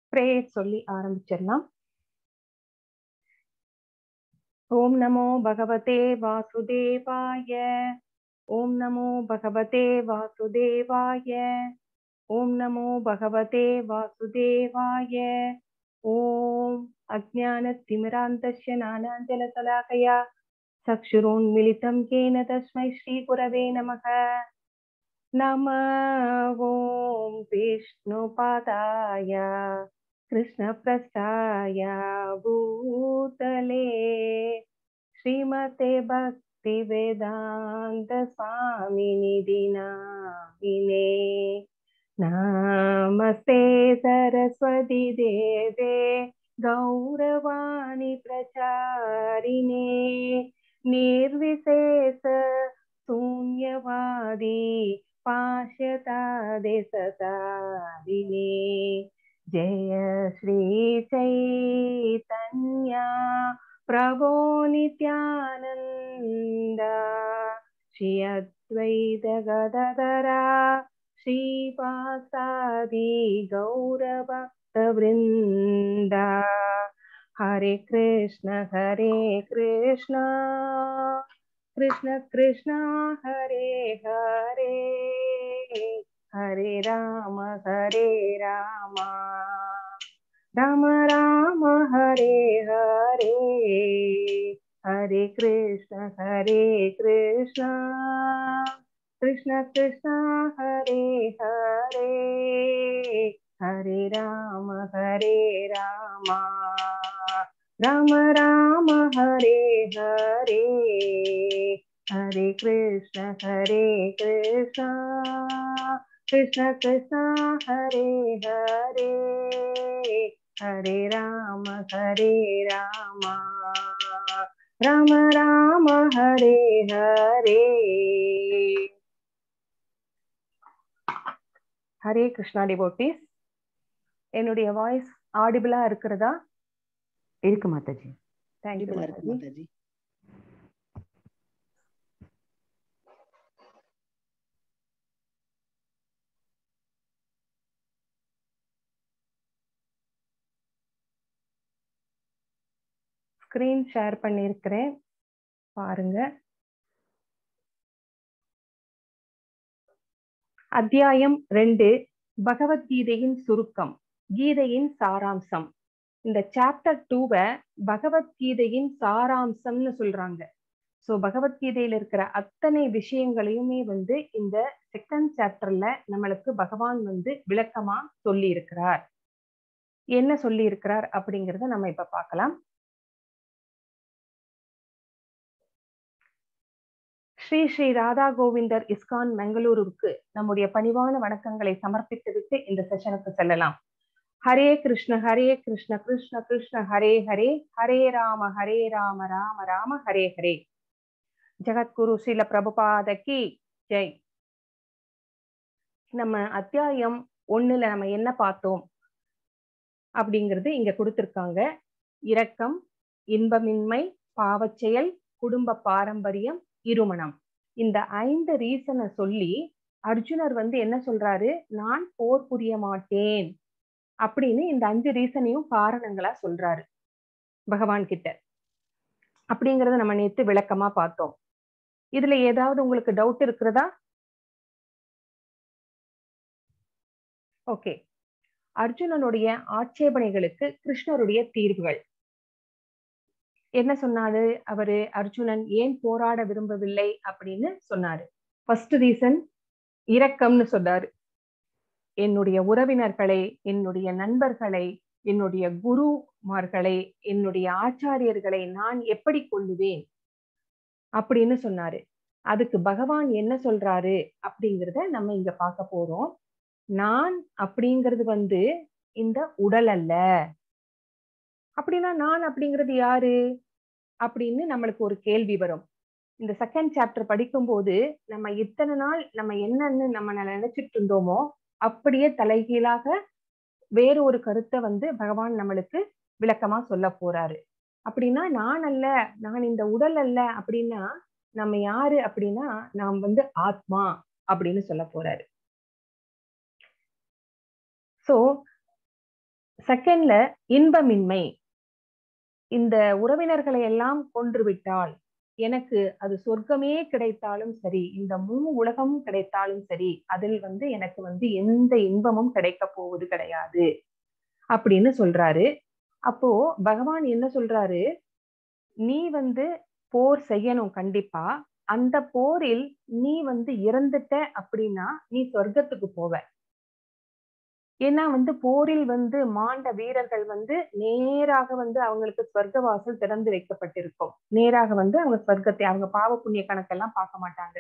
Prayer சொல்லி ஆரம்பிச்சிடலாம் ஓம் நமோ பகவதே வாசுதேவாய ஓம் நமோ பகவதே வாசுதேவாய ஓம் நமோ பகவதே வாசுதேவாய ஓம் अज्ञानतिमिरान्तस्य नानाञ्जलतलाकया चक्षुरोन्मिलितं येन तस्मै श्रीगुरवे नमः नम ॐ विष्णुपादाय कृष्णप्रस्थाय भूतले श्रीमते भक्तिवेदान्तस्वामिनिधि नामिने नमस्ते सरस्वती देवे गौरवाणि प्रचारिणे निर्विशेष शून्यवादी पाश्यतादे सतारिणे जय श्री चैतन्या प्रभो नित्यानन्द श्री अद्वैत गदधरा श्रीवासादि गौरभक्तवृन्द हरे कृष्ण हरे कृष्ण कृष्ण कृष्ण हरे हरे हरे राम हरे राम राम राम हरे हरे हरे कृष्ण हरे कृष्ण कृष्ण कृष्ण हरे हरे हरे राम हरे राम राम राम हरे हरे हरे कृष्ण हरे कृष्ण कृष्ण कृष्ण हरे हरे हरे राम हरे राम राम राम हरे हरे ஹரே கிருஷ்ணா டிவோட்டிஸ் என்னுடைய வாய்ஸ் ஆடிபிளா இருக்கிறதா இருக்கு மாதாஜி தேங்க்யூ நல்லா இருக்கு மாதாஜி ஸ்கிரீன் ஷேர் பண்ணியிருக்கிறேன் பாருங்க அத்தியாயம் ரெண்டு பகவத்கீதையின் சுருக்கம் கீதையின் சாராம்சம் இந்த சாப்டர் டூவை பகவத்கீதையின் சாராம்சம்னு சொல்றாங்க சோ பகவத்கீதையில இருக்கிற அத்தனை விஷயங்களையுமே வந்து இந்த செகண்ட் சாப்டர்ல நம்மளுக்கு பகவான் வந்து விளக்கமா சொல்லி இருக்கிறார் என்ன சொல்லி இருக்கிறார் அப்படிங்கறத நம்ம இப்ப பார்க்கலாம் ஸ்ரீ ஸ்ரீ ராதா கோவிந்தர் இஸ்கான் மங்களூருக்கு நம்முடைய பணிவான வணக்கங்களை சமர்ப்பித்துவிட்டு இந்த செஷனுக்கு செல்லலாம் ஹரே கிருஷ்ண ஹரே கிருஷ்ண கிருஷ்ண கிருஷ்ண ஹரே ஹரே ஹரே ராம ஹரே ராம ராம ராம ஹரே ஹரே ஜெகத்குரு ஸ்ரீல பிரபுபாதகி ஜெய் நம்ம அத்தியாயம் ஒண்ணுல நம்ம என்ன பார்த்தோம் அப்படிங்கிறது இங்க கொடுத்திருக்காங்க இரக்கம் இன்பமின்மை பாவச்செயல் குடும்ப பாரம்பரியம் இருமணம் இந்த ஐந்து ரீசனை சொல்லி அர்ஜுனர் வந்து என்ன சொல்றாரு நான் போர் புரிய மாட்டேன் அப்படின்னு இந்த அஞ்சு ரீசனையும் காரணங்களா சொல்றாரு பகவான் கிட்ட அப்படிங்கறத நம்ம நேத்து விளக்கமா பார்த்தோம் இதுல ஏதாவது உங்களுக்கு டவுட் இருக்கிறதா ஓகே அர்ஜுனனுடைய ஆட்சேபனைகளுக்கு கிருஷ்ணருடைய தீர்வுகள் என்ன சொன்னாரு அவரு அர்ஜுனன் ஏன் போராட விரும்பவில்லை அப்படின்னு சொன்னாரு ஃபர்ஸ்ட் ரீசன் இரக்கம்னு சொன்னாரு என்னுடைய உறவினர்களை என்னுடைய நண்பர்களை என்னுடைய குருமார்களை என்னுடைய ஆச்சாரியர்களை நான் எப்படி கொள்ளுவேன் அப்படின்னு சொன்னாரு அதுக்கு பகவான் என்ன சொல்றாரு அப்படிங்கிறத நம்ம இங்க பார்க்க போறோம் நான் அப்படிங்கிறது வந்து இந்த உடல் அல்ல அப்படின்னா நான் அப்படிங்கிறது யாரு அப்படின்னு நம்மளுக்கு ஒரு கேள்வி வரும் இந்த செகண்ட் சாப்டர் படிக்கும்போது நம்ம இத்தனை நாள் நம்ம என்னன்னு நம்ம நினைச்சிட்டு இருந்தோமோ அப்படியே தலைகீழாக வேறு ஒரு கருத்தை வந்து பகவான் நம்மளுக்கு விளக்கமா சொல்ல போறாரு அப்படின்னா நான் அல்ல நான் இந்த உடல் அல்ல அப்படின்னா நம்ம யாரு அப்படின்னா நாம் வந்து ஆத்மா அப்படின்னு சொல்ல போறாரு சோ செகண்ட்ல இன்பமின்மை இந்த உறவினர்களை எல்லாம் கொன்று விட்டால் எனக்கு அது சொர்க்கமே கிடைத்தாலும் சரி இந்த மூணு உலகமும் கிடைத்தாலும் சரி அதில் வந்து எனக்கு வந்து எந்த இன்பமும் கிடைக்க போவது கிடையாது அப்படின்னு சொல்றாரு அப்போ பகவான் என்ன சொல்றாரு நீ வந்து போர் செய்யணும் கண்டிப்பா அந்த போரில் நீ வந்து இறந்துட்ட அப்படின்னா நீ சொர்க்கத்துக்கு போவ ஏன்னா வந்து போரில் வந்து மாண்ட வீரர்கள் வந்து நேராக வந்து அவங்களுக்கு சொர்க்க வாசல் திறந்து வைக்கப்பட்டிருக்கும் நேராக வந்து அவங்க சொர்க்கத்தை அவங்க பாவ புண்ணிய கணக்கெல்லாம் பார்க்க மாட்டாங்க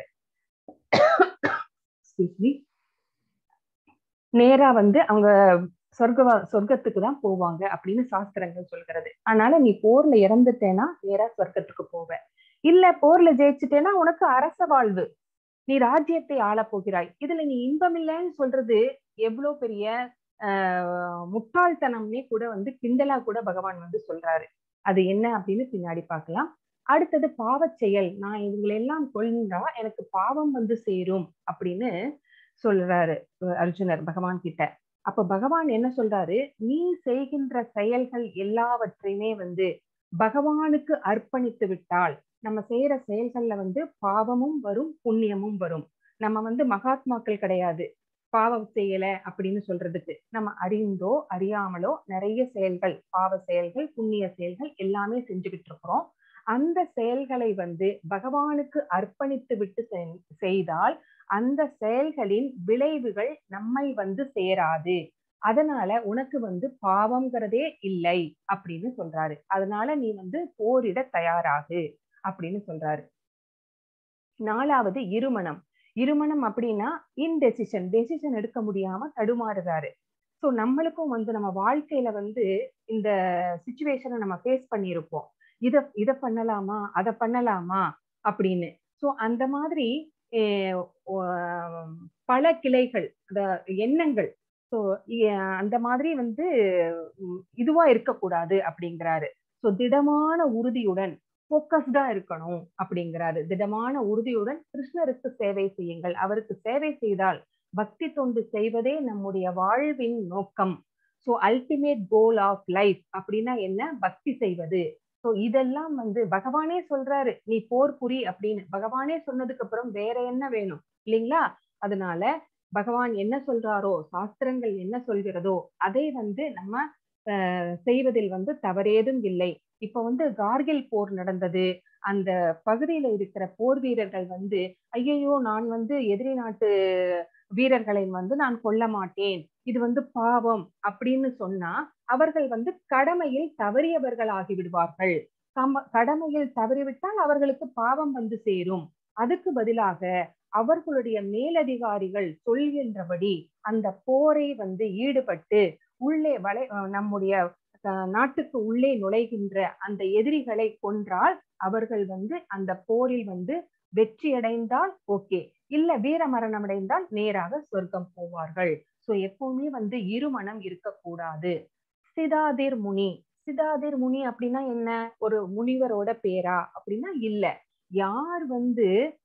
நேரா வந்து அவங்க சொர்க்க சொர்க்கத்துக்கு தான் போவாங்க அப்படின்னு சாஸ்திரங்கள் சொல்கிறது அதனால நீ போர்ல இறந்துட்டேன்னா நேரா சொர்க்கத்துக்கு போவ இல்ல போர்ல ஜெயிச்சுட்டேன்னா உனக்கு அரச வாழ்வு நீ ராஜ்யத்தை ஆள போகிறாய் இதுல நீ இன்பம் இல்லைன்னு சொல்றது எவ்வளவு பெரிய ஆஹ் முட்டாள்தனம்னே கூட வந்து கிண்டலா கூட பகவான் வந்து சொல்றாரு அது என்ன அப்படின்னு பின்னாடி பார்க்கலாம் அடுத்தது பாவச் செயல் நான் இவங்களை எல்லாம் கொள்ந்தா எனக்கு பாவம் வந்து சேரும் அப்படின்னு சொல்றாரு அர்ஜுனர் பகவான் கிட்ட அப்ப பகவான் என்ன சொல்றாரு நீ செய்கின்ற செயல்கள் எல்லாவற்றையுமே வந்து பகவானுக்கு அர்ப்பணித்து விட்டால் நம்ம செய்யற செயல்கள்ல வந்து பாவமும் வரும் புண்ணியமும் வரும் நம்ம வந்து மகாத்மாக்கள் கிடையாது பாவம் செய்யல அப்படின்னு சொல்றதுக்கு நம்ம அறிந்தோ அறியாமலோ நிறைய செயல்கள் பாவ செயல்கள் புண்ணிய செயல்கள் எல்லாமே செஞ்சுக்கிட்டு இருக்கிறோம் அந்த செயல்களை வந்து பகவானுக்கு அர்ப்பணித்து விட்டு செய்தால் அந்த செயல்களின் விளைவுகள் நம்மை வந்து சேராது அதனால உனக்கு வந்து பாவம்ங்கிறதே இல்லை அப்படின்னு சொல்றாரு அதனால நீ வந்து போரிட தயாராகு அப்படின்னு சொல்றாரு நாலாவது இருமணம் இருமணம் அப்படின்னா இன்டெசிஷன் டெசிஷன் எடுக்க முடியாம தடுமாறுறாரு ஸோ நம்மளுக்கும் வந்து நம்ம வாழ்க்கையில வந்து இந்த சுச்சுவேஷனை நம்ம ஃபேஸ் பண்ணியிருப்போம் இத இத பண்ணலாமா அதை பண்ணலாமா அப்படின்னு ஸோ அந்த மாதிரி பல கிளைகள் அந்த எண்ணங்கள் ஸோ அந்த மாதிரி வந்து இதுவா இருக்கக்கூடாது அப்படிங்கிறாரு ஸோ திடமான உறுதியுடன் போக்கஸ்டா இருக்கணும் அப்படிங்கிறாரு திடமான உறுதியுடன் கிருஷ்ணருக்கு சேவை செய்யுங்கள் அவருக்கு சேவை செய்தால் பக்தி தொண்டு செய்வதே நம்முடைய வாழ்வின் நோக்கம் so ultimate goal of life அப்படின்னா என்ன பக்தி செய்வது ஸோ இதெல்லாம் வந்து பகவானே சொல்றாரு நீ போர் புரி அப்படின்னு பகவானே சொன்னதுக்கு அப்புறம் வேற என்ன வேணும் இல்லைங்களா அதனால பகவான் என்ன சொல்றாரோ சாஸ்திரங்கள் என்ன சொல்கிறதோ அதை வந்து நம்ம செய்வதில் வந்து தவறேதும் இல்லை இப்ப வந்து கார்கில் போர் நடந்தது அந்த பகுதியில இருக்கிற போர் வீரர்கள் வந்து ஐயையோ நான் வந்து எதிரி நாட்டு வீரர்களை வந்து நான் கொல்ல மாட்டேன் இது வந்து பாவம் அப்படின்னு சொன்னா அவர்கள் வந்து கடமையில் தவறியவர்கள் ஆகிவிடுவார்கள் கடமையில் தவறிவிட்டால் அவர்களுக்கு பாவம் வந்து சேரும் அதுக்கு பதிலாக அவர்களுடைய மேலதிகாரிகள் சொல்கின்றபடி அந்த போரை வந்து ஈடுபட்டு உள்ளே வளை நம்முடைய நாட்டுக்கு உள்ளே நுழைகின்ற அந்த எதிரிகளை கொன்றால் அவர்கள் வந்து அந்த போரில் வந்து வெற்றி அடைந்தால் ஓகே இல்ல வீர மரணம் அடைந்தால் நேராக சொர்க்கம் போவார்கள் சோ எப்பவுமே வந்து இருமணம் இருக்கக்கூடாது சிதாதிர் முனி சிதாதிர் முனி அப்படின்னா என்ன ஒரு முனிவரோட பேரா அப்படின்னா இல்ல யார் வந்து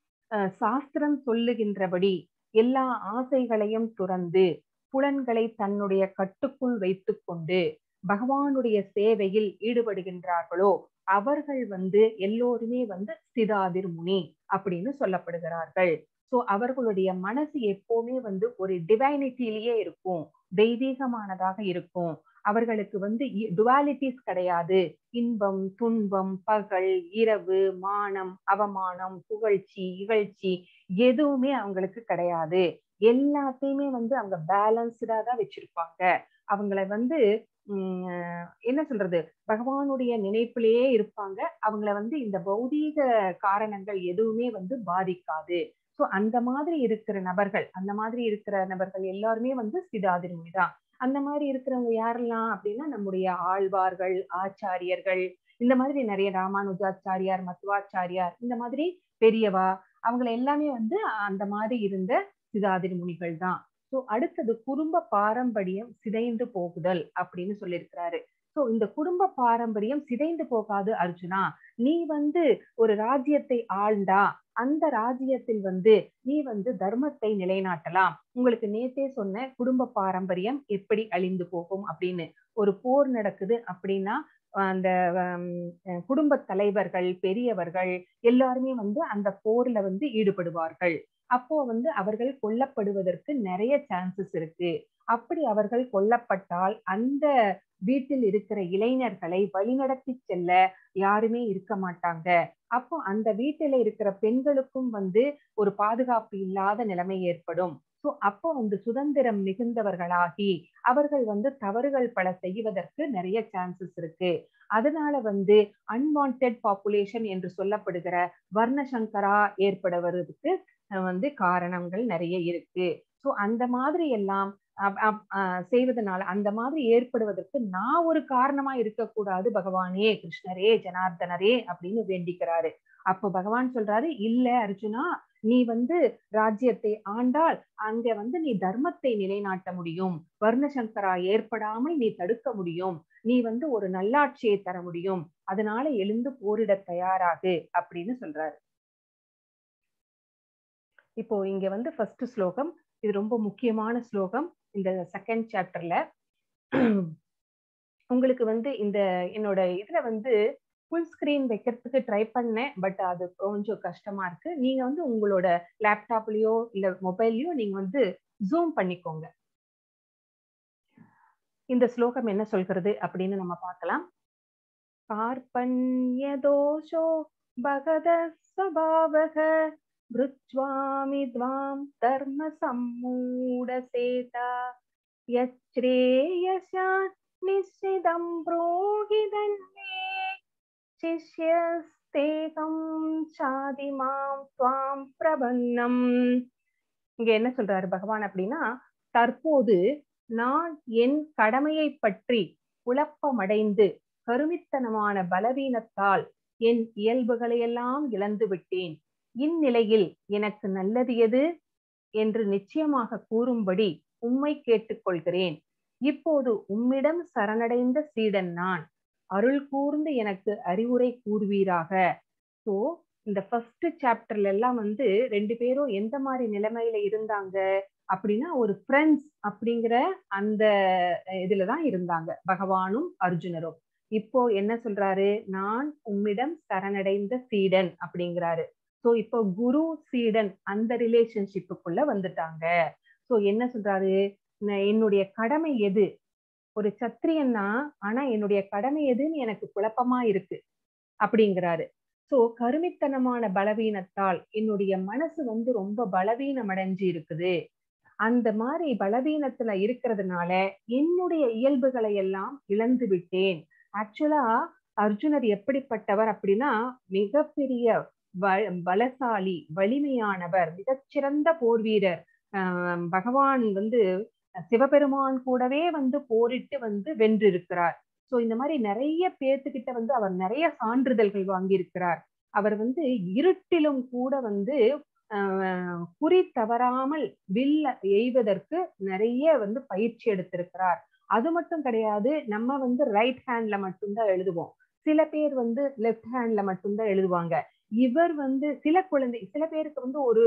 சாஸ்திரம் சொல்லுகின்றபடி எல்லா ஆசைகளையும் துறந்து புலன்களை தன்னுடைய கட்டுக்குள் வைத்துக்கொண்டு பகவானுடைய சேவையில் ஈடுபடுகின்றார்களோ அவர்கள் வந்து எல்லோருமே வந்து சிதாதிர் முனி அப்படின்னு சொல்லப்படுகிறார்கள் சோ அவர்களுடைய மனசு எப்பவுமே வந்து ஒரு டிவைனிட்டிலேயே இருக்கும் தெய்வீகமானதாக இருக்கும் அவர்களுக்கு வந்து டுவாலிட்டிஸ் கிடையாது இன்பம் துன்பம் பகல் இரவு மானம் அவமானம் புகழ்ச்சி இகழ்ச்சி எதுவுமே அவங்களுக்கு கிடையாது எல்லாத்தையுமே வந்து அவங்க பேலன்ஸ்டா தான் வச்சிருப்பாங்க அவங்கள வந்து உம் என்ன சொல்றது பகவானுடைய நினைப்பிலேயே இருப்பாங்க அவங்கள வந்து இந்த பௌதீக காரணங்கள் எதுவுமே வந்து பாதிக்காது சோ அந்த மாதிரி இருக்கிற நபர்கள் அந்த மாதிரி இருக்கிற நபர்கள் எல்லாருமே வந்து சிதாதிர்மொழி தான் அந்த மாதிரி இருக்கிறவங்க யாரெல்லாம் அப்படின்னா நம்முடைய ஆழ்வார்கள் ஆச்சாரியர்கள் இந்த மாதிரி நிறைய ராமானுஜாச்சாரியார் மத்துவாச்சாரியார் இந்த மாதிரி பெரியவா அவங்கள எல்லாமே வந்து அந்த மாதிரி இருந்த சிதாதிரி முனிகள் தான் சோ அடுத்தது குடும்ப பாரம்பரியம் சிதைந்து போகுதல் அப்படின்னு சொல்லியிருக்கிறாரு சோ இந்த குடும்ப பாரம்பரியம் சிதைந்து போகாது அர்ஜுனா நீ வந்து ஒரு ராஜ்யத்தை ஆழ்ந்தா அந்த ராஜ்யத்தில் வந்து நீ வந்து தர்மத்தை நிலைநாட்டலாம் உங்களுக்கு நேத்தே சொன்ன குடும்ப பாரம்பரியம் எப்படி அழிந்து போகும் அப்படின்னு ஒரு போர் நடக்குது அப்படின்னா அந்த குடும்ப தலைவர்கள் பெரியவர்கள் எல்லாருமே வந்து அந்த போர்ல வந்து ஈடுபடுவார்கள் அப்போ வந்து அவர்கள் கொல்லப்படுவதற்கு நிறைய சான்சஸ் இருக்கு அப்படி அவர்கள் கொல்லப்பட்டால் அந்த வீட்டில் இருக்கிற இளைஞர்களை வழிநடத்தி செல்ல யாருமே இருக்க மாட்டாங்க அப்போ அந்த வீட்டில இருக்கிற பெண்களுக்கும் வந்து ஒரு பாதுகாப்பு இல்லாத நிலைமை ஏற்படும் சோ அப்போ வந்து சுதந்திரம் மிகுந்தவர்களாகி அவர்கள் வந்து தவறுகள் பல செய்வதற்கு நிறைய சான்சஸ் இருக்கு அதனால வந்து அன்வான்ட் பாப்புலேஷன் என்று சொல்லப்படுகிற வர்ணசங்கரா ஏற்படுவதற்கு வந்து காரணங்கள் நிறைய இருக்கு சோ அந்த மாதிரி எல்லாம் செய்வதனால அந்த மாதிரி ஏற்படுவதற்கு நான் ஒரு காரணமா இருக்கக்கூடாது பகவானே கிருஷ்ணரே ஜனார்தனரே அப்படின்னு வேண்டிக்கிறாரு அப்போ பகவான் சொல்றாரு இல்ல அர்ஜுனா நீ வந்து ராஜ்யத்தை ஆண்டால் அங்க வந்து நீ தர்மத்தை நிலைநாட்ட முடியும் வர்ணசங்கரா ஏற்படாமல் நீ தடுக்க முடியும் நீ வந்து ஒரு நல்லாட்சியை தர முடியும் அதனால எழுந்து போரிட தயாராகு அப்படின்னு சொல்றாரு இப்போ இங்க வந்து ஃபர்ஸ்ட் ஸ்லோகம் இது ரொம்ப முக்கியமான ஸ்லோகம் இந்த செகண்ட் சாப்டர்ல உங்களுக்கு வந்து இந்த என்னோட இதுல வந்து ஃபுல் ஸ்கிரீன் வைக்கிறதுக்கு ட்ரை பண்ணேன் பட் அது கொஞ்சம் கஷ்டமா இருக்கு நீங்க வந்து உங்களோட லேப்டாப்லயோ இல்ல மொபைல்லயோ நீங்க வந்து ஜூம் பண்ணிக்கோங்க இந்த ஸ்லோகம் என்ன சொல்கிறது அப்படின்னு நம்ம பார்க்கலாம் பார்ப்பன்ய தோஷோ பகத சபாவக भृज्वामि द्वां धर्म सम्मूढसेता यच्छ्रेयसा निश्चितं ब्रूहि धन्ये शिष्यस्तेகம் சாதி மாம் துவாம் பிரபன்னம் இங்க என்ன சொல்றாரு பகவான் அப்படின்னா தற்போது நான் என் கடமையை பற்றி குழப்பமடைந்து கருமித்தனமான பலவீனத்தால் என் இயல்புகளையெல்லாம் இழந்து விட்டேன் இந்நிலையில் எனக்கு நல்லது எது என்று நிச்சயமாக கூறும்படி உம்மை கேட்டுக்கொள்கிறேன் இப்போது உம்மிடம் சரணடைந்த சீடன் நான் அருள் கூர்ந்து எனக்கு அறிவுரை கூறுவீராக சோ இந்த ஃபர்ஸ்ட் சாப்டர்ல எல்லாம் வந்து ரெண்டு பேரும் எந்த மாதிரி நிலைமையில இருந்தாங்க அப்படின்னா ஒரு ஃப்ரெண்ட்ஸ் அப்படிங்கிற அந்த இதுலதான் இருந்தாங்க பகவானும் அர்ஜுனரும் இப்போ என்ன சொல்றாரு நான் உம்மிடம் சரணடைந்த சீடன் அப்படிங்கிறாரு சோ இப்போ குரு சீடன் அந்த ரிலேஷன்ஷிப்புக்குள்ள வந்துட்டாங்க சோ என்ன சொல்றாரு என்னுடைய கடமை எது ஒரு சத்திரியன்னா ஆனா என்னுடைய கடமை எதுன்னு எனக்கு குழப்பமா இருக்கு அப்படிங்கிறாரு சோ கருமித்தனமான பலவீனத்தால் என்னுடைய மனசு வந்து ரொம்ப பலவீனம் அடைஞ்சு இருக்குது அந்த மாதிரி பலவீனத்துல இருக்கிறதுனால என்னுடைய இயல்புகளை எல்லாம் இழந்து விட்டேன் ஆக்சுவலா அர்ஜுனர் எப்படிப்பட்டவர் அப்படின்னா மிகப்பெரிய பலசாலி வலிமையானவர் மிகச்சிறந்த போர் வீரர் பகவான் வந்து சிவபெருமான் கூடவே வந்து போரிட்டு வந்து வென்றிருக்கிறார் சோ இந்த மாதிரி நிறைய பேர்த்துக்கிட்ட வந்து அவர் நிறைய சான்றிதழ்கள் வாங்கியிருக்கிறார் அவர் வந்து இருட்டிலும் கூட வந்து குறி தவறாமல் வில்ல எய்வதற்கு நிறைய வந்து பயிற்சி எடுத்திருக்கிறார் அது மட்டும் கிடையாது நம்ம வந்து ரைட் ஹேண்ட்ல மட்டும்தான் எழுதுவோம் சில பேர் வந்து லெஃப்ட் ஹேண்ட்ல மட்டும்தான் எழுதுவாங்க இவர் வந்து சில குழந்தை சில பேருக்கு வந்து ஒரு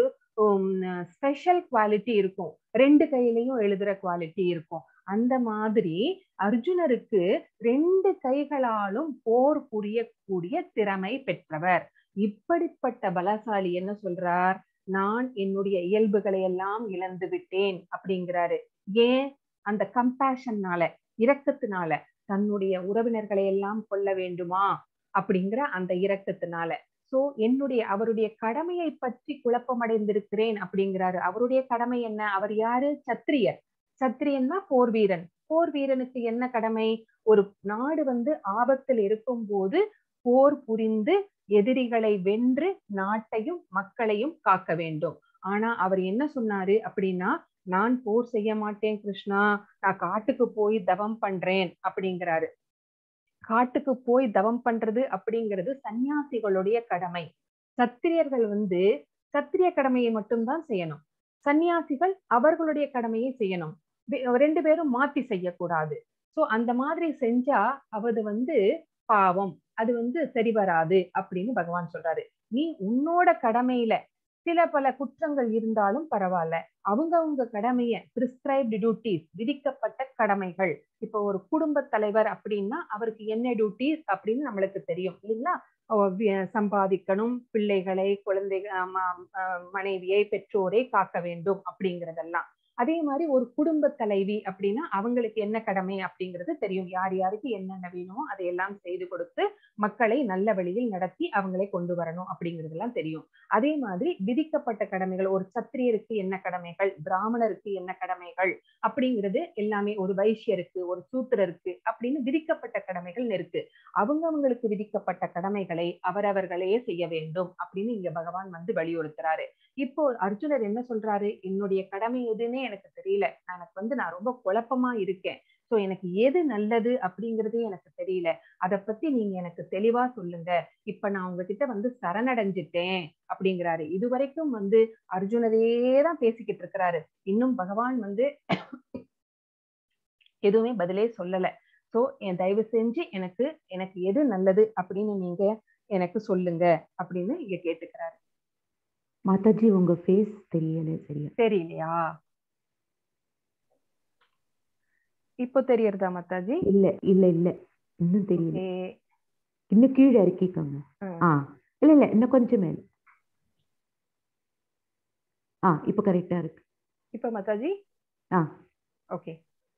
ஸ்பெஷல் குவாலிட்டி இருக்கும் ரெண்டு கையிலையும் எழுதுற குவாலிட்டி இருக்கும் அந்த மாதிரி அர்ஜுனருக்கு ரெண்டு கைகளாலும் போர் புரியக்கூடிய திறமை பெற்றவர் இப்படிப்பட்ட பலசாலி என்ன சொல்றார் நான் என்னுடைய இயல்புகளை எல்லாம் இழந்து விட்டேன் அப்படிங்கிறாரு ஏன் அந்த கம்பேஷன்னால இரக்கத்தினால தன்னுடைய உறவினர்களை எல்லாம் கொள்ள வேண்டுமா அப்படிங்கிற அந்த இரக்கத்தினால சோ என்னுடைய அவருடைய கடமையை பற்றி குழப்பமடைந்திருக்கிறேன் அப்படிங்கிறாரு அவருடைய கடமை என்ன அவர் யாரு சத்திரியர் சத்திரியன்னா போர் வீரன் போர் வீரனுக்கு என்ன கடமை ஒரு நாடு வந்து ஆபத்தில் இருக்கும் போது போர் புரிந்து எதிரிகளை வென்று நாட்டையும் மக்களையும் காக்க வேண்டும் ஆனா அவர் என்ன சொன்னாரு அப்படின்னா நான் போர் செய்ய மாட்டேன் கிருஷ்ணா நான் காட்டுக்கு போய் தவம் பண்றேன் அப்படிங்கிறாரு காட்டுக்கு போய் தவம் பண்றது அப்படிங்கிறது சன்னியாசிகளுடைய கடமை சத்திரியர்கள் வந்து சத்திரிய கடமையை மட்டும்தான் செய்யணும் சன்னியாசிகள் அவர்களுடைய கடமையை செய்யணும் ரெண்டு பேரும் மாத்தி செய்யக்கூடாது சோ அந்த மாதிரி செஞ்சா அது வந்து பாவம் அது வந்து சரி வராது அப்படின்னு பகவான் சொல்றாரு நீ உன்னோட கடமையில சில பல குற்றங்கள் இருந்தாலும் பரவாயில்ல அவங்கவுங்க கடமைய பிரிஸ்கிரைப்டு டியூட்டிஸ் விதிக்கப்பட்ட கடமைகள் இப்போ ஒரு குடும்ப தலைவர் அப்படின்னா அவருக்கு என்ன டியூட்டிஸ் அப்படின்னு நம்மளுக்கு தெரியும் இல்லைங்களா சம்பாதிக்கணும் பிள்ளைகளை குழந்தைகள் மனைவியை பெற்றோரை காக்க வேண்டும் அப்படிங்கறதெல்லாம் அதே மாதிரி ஒரு குடும்ப தலைவி அப்படின்னா அவங்களுக்கு என்ன கடமை அப்படிங்கிறது தெரியும் யார் யாருக்கு என்னென்ன வேணுமோ அதையெல்லாம் செய்து கொடுத்து மக்களை நல்ல வழியில் நடத்தி அவங்களை கொண்டு வரணும் அப்படிங்கிறதெல்லாம் தெரியும் அதே மாதிரி விதிக்கப்பட்ட கடமைகள் ஒரு சத்திரியருக்கு என்ன கடமைகள் பிராமணருக்கு என்ன கடமைகள் அப்படிங்கிறது எல்லாமே ஒரு வைசியருக்கு ஒரு சூத்திரருக்கு அப்படின்னு விதிக்கப்பட்ட கடமைகள் இருக்கு அவங்கவங்களுக்கு விதிக்கப்பட்ட கடமைகளை அவரவர்களே செய்ய வேண்டும் அப்படின்னு இங்க பகவான் வந்து வலியுறுத்துறாரு இப்போ அர்ஜுனர் என்ன சொல்றாரு என்னுடைய கடமை எதுன்னே எனக்கு தெரியல எனக்கு வந்து நான் ரொம்ப குழப்பமா இருக்கேன் சோ எனக்கு எது நல்லது அப்படிங்கறதே எனக்கு தெரியல அத பத்தி நீங்க எனக்கு தெளிவா சொல்லுங்க இப்ப நான் உங்ககிட்ட வந்து சரணடைஞ்சிட்டேன் அப்படிங்கிறாரு இதுவரைக்கும் வந்து அர்ஜுனரே தான் பேசிக்கிட்டு இருக்கிறாரு இன்னும் பகவான் வந்து எதுவுமே பதிலே சொல்லல சோ என் தயவு செஞ்சு எனக்கு எனக்கு எது நல்லது அப்படின்னு நீங்க எனக்கு சொல்லுங்க அப்படின்னு இங்க கேட்டுக்கிறாரு மாதாஜி உங்க ஃபேஸ் தெரியல சரியா தெரியலையா இப்போ தெரியறதா மாதாஜி இல்ல இல்ல இல்ல இன்னும் தெரியல Okay. இன்னும் கீழே இறக்கிக்கோங்க ம். ஆ இல்ல இல்ல இன்னும் கொஞ்சம் மேல ஆ இப்போ கரெக்டா இருக்கு இப்ப மாதாஜி ஆ ஓகே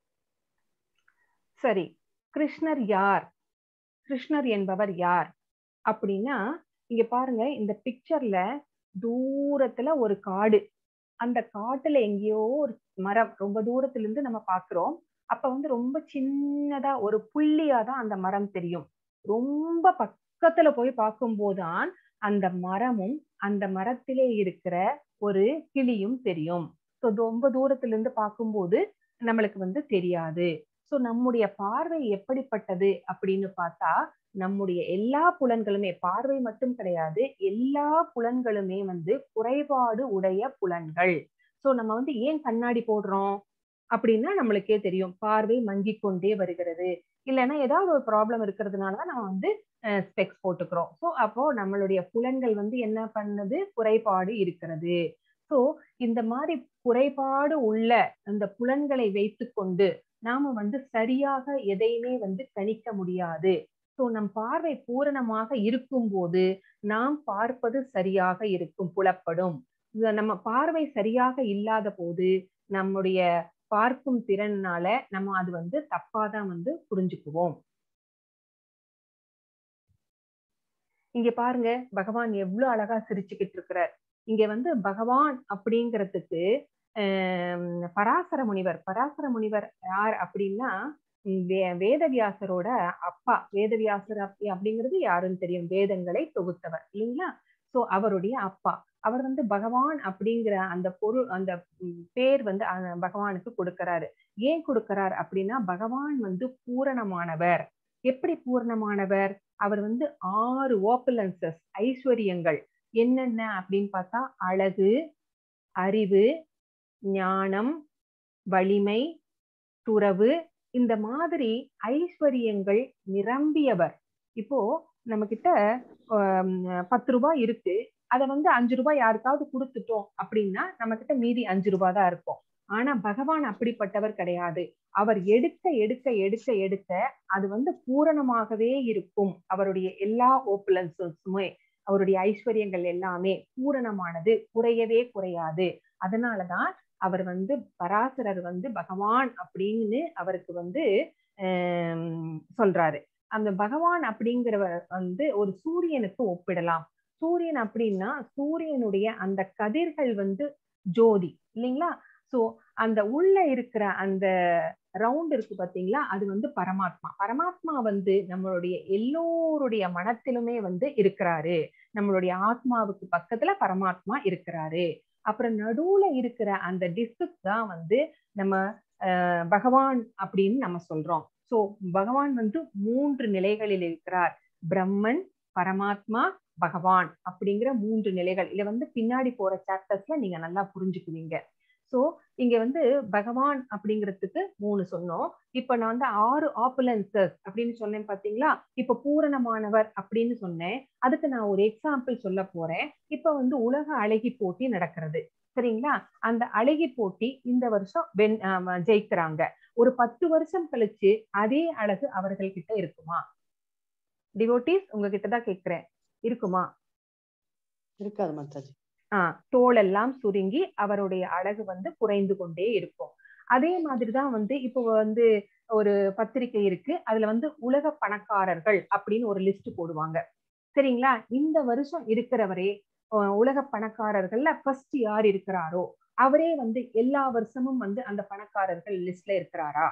சரி கிருஷ்ணர் யார் கிருஷ்ணர் என்பவர் யார் அப்படின்னா இங்க பாருங்க இந்த பிக்சர்ல தூரத்துல ஒரு காடு அந்த காட்டுல எங்கேயோ ஒரு மரம் ரொம்ப தூரத்துல இருந்து நம்ம பாக்குறோம் அப்ப வந்து ரொம்ப சின்னதா ஒரு புள்ளியா தான் அந்த மரம் தெரியும் ரொம்ப பக்கத்துல போய் பார்க்கும்போதுதான் அந்த மரமும் அந்த மரத்திலே இருக்கிற ஒரு கிளியும் தெரியும் ஸோ ரொம்ப தூரத்துல இருந்து பார்க்கும்போது நம்மளுக்கு வந்து தெரியாது ஸோ நம்முடைய பார்வை எப்படிப்பட்டது அப்படின்னு பார்த்தா நம்முடைய எல்லா புலன்களுமே பார்வை மட்டும் கிடையாது எல்லா புலன்களுமே வந்து குறைபாடு உடைய புலன்கள் ஸோ நம்ம வந்து ஏன் கண்ணாடி போடுறோம் அப்படின்னா நம்மளுக்கே தெரியும் பார்வை மங்கி கொண்டே வருகிறது இல்லைன்னா ஏதாவது ஒரு ப்ராப்ளம் இருக்கிறதுனால தான் நம்ம வந்து ஸ்பெக்ஸ் போட்டுக்கிறோம் ஸோ அப்போ நம்மளுடைய புலன்கள் வந்து என்ன பண்ணுது குறைபாடு இருக்கிறது ஸோ இந்த மாதிரி குறைபாடு உள்ள அந்த புலன்களை வைத்துக்கொண்டு நாம வந்து சரியாக எதையுமே வந்து கணிக்க முடியாது ஸோ நம் பார்வை பூரணமாக இருக்கும்போது நாம் பார்ப்பது சரியாக இருக்கும் புலப்படும் இது நம்ம பார்வை சரியாக இல்லாத போது நம்முடைய பார்க்கும் திறனால நம்ம அது வந்து தப்பாதான் வந்து புரிஞ்சுக்குவோம் இங்க பாருங்க பகவான் எவ்வளவு அழகா சிரிச்சுக்கிட்டு இருக்கிறார் இங்க வந்து பகவான் அப்படிங்கிறதுக்கு ஆஹ் பராசர முனிவர் பராசர முனிவர் யார் அப்படின்னா வே- வேதவியாசரோட அப்பா வேதவியாசர் அப்படி அப்படிங்கிறது யாருன்னு தெரியும் வேதங்களை தொகுத்தவர் இல்லைங்களா சோ அவருடைய அப்பா அவர் வந்து பகவான் அப்படிங்கிற அந்த பொருள் அந்த ம், பேர் வந்து அஹ், பகவானுக்கு கொடுக்கறாரு ஏன் கொடுக்கறார் அப்படின்னா பகவான் வந்து பூரணமானவர் எப்படி பூரணமானவர் அவர் வந்து ஆறு ஓப்பலன்சஸ் ஐஸ்வர்யங்கள் என்னென்ன அப்படின்னு பார்த்தா அழகு அறிவு ஞானம் வலிமை துறவு இந்த மாதிரி ஐஸ்வர்யங்கள் நிரம்பியவர் இப்போ நம்ம கிட்ட பத்து ரூபாய் இருக்கு அதை வந்து அஞ்சு ரூபாய் யாருக்காவது கொடுத்துட்டோம் அப்படின்னா நம்ம கிட்ட மீதி அஞ்சு ரூபாய் தான் இருக்கும் ஆனா பகவான் அப்படிப்பட்டவர் கிடையாது அவர் எடுக்க எடுக்க எடுக்க எடுக்க அது வந்து பூரணமாகவே இருக்கும் அவருடைய எல்லா ஓப்புலன்ஸுமே அவருடைய ஐஸ்வர்யங்கள் எல்லாமே பூரணமானது குறையவே குறையாது அதனாலதான் அவர் வந்து பராசரர் வந்து பகவான் அப்படின்னு அவருக்கு வந்து ஆஹ் சொல்றாரு அந்த பகவான் அப்படிங்கிறவர் வந்து ஒரு சூரியனுக்கு ஒப்பிடலாம் சூரியன் அப்படின்னா சூரியனுடைய அந்த கதிர்கள் வந்து ஜோதி இல்லைங்களா சோ அந்த உள்ள இருக்கிற அந்த ரவுண்ட் இருக்கு பாத்தீங்களா அது வந்து பரமாத்மா பரமாத்மா வந்து நம்மளுடைய எல்லோருடைய மனத்திலுமே வந்து இருக்கிறாரு நம்மளுடைய ஆத்மாவுக்கு பக்கத்துல பரமாத்மா இருக்கிறாரு அப்புறம் நடுவுல இருக்கிற அந்த டிஸ்க் தான் வந்து நம்ம அஹ், பகவான் அப்படின்னு நம்ம சொல்றோம் சோ பகவான் வந்து மூன்று நிலைகளில் இருக்கிறார் பிரம்மன் பரமாத்மா பகவான் அப்படிங்கிற மூன்று நிலைகள் இதை வந்து பின்னாடி போற சாப்டர்ஸ்ல நீங்க நல்லா புரிஞ்சுக்குவீங்க சோ இங்க வந்து பகவான் அப்படிங்கிறதுக்கு மூணு சொன்னோம் இப்ப நான் வந்து ஆறு ஆப்புலன்சஸ் அப்படின்னு சொன்னேன் பாத்தீங்களா இப்ப பூரணமானவர் அப்படின்னு சொன்னேன் அதுக்கு நான் ஒரு எக்ஸாம்பிள் சொல்ல போறேன் இப்ப வந்து உலக அழகி போட்டி நடக்கிறது சரிங்களா அந்த அழகி போட்டி இந்த வருஷம் வென் ஜெயிக்கிறாங்க ஒரு பத்து வருஷம் கழிச்சு அதே அழகு அவர்கள் கிட்ட இருக்குமா டிவோட்டிஸ் உங்ககிட்ட தான் கேக்குறேன் இருக்குமா இருக்காது மாதாஜி ஆஹ் தோலெல்லாம் சுருங்கி அவருடைய அழகு வந்து குறைந்து கொண்டே இருக்கும் அதே மாதிரிதான் வந்து இப்போ வந்து ஒரு பத்திரிகை இருக்கு அதுல வந்து உலக பணக்காரர்கள் அப்படின்னு ஒரு லிஸ்ட் போடுவாங்க சரிங்களா இந்த வருஷம் இருக்கிறவரே உலக பணக்காரர்கள்ல ஃபர்ஸ்ட் யார் இருக்கிறாரோ அவரே வந்து எல்லா வருஷமும் வந்து அந்த பணக்காரர்கள் லிஸ்ட்ல இருக்கிறாரா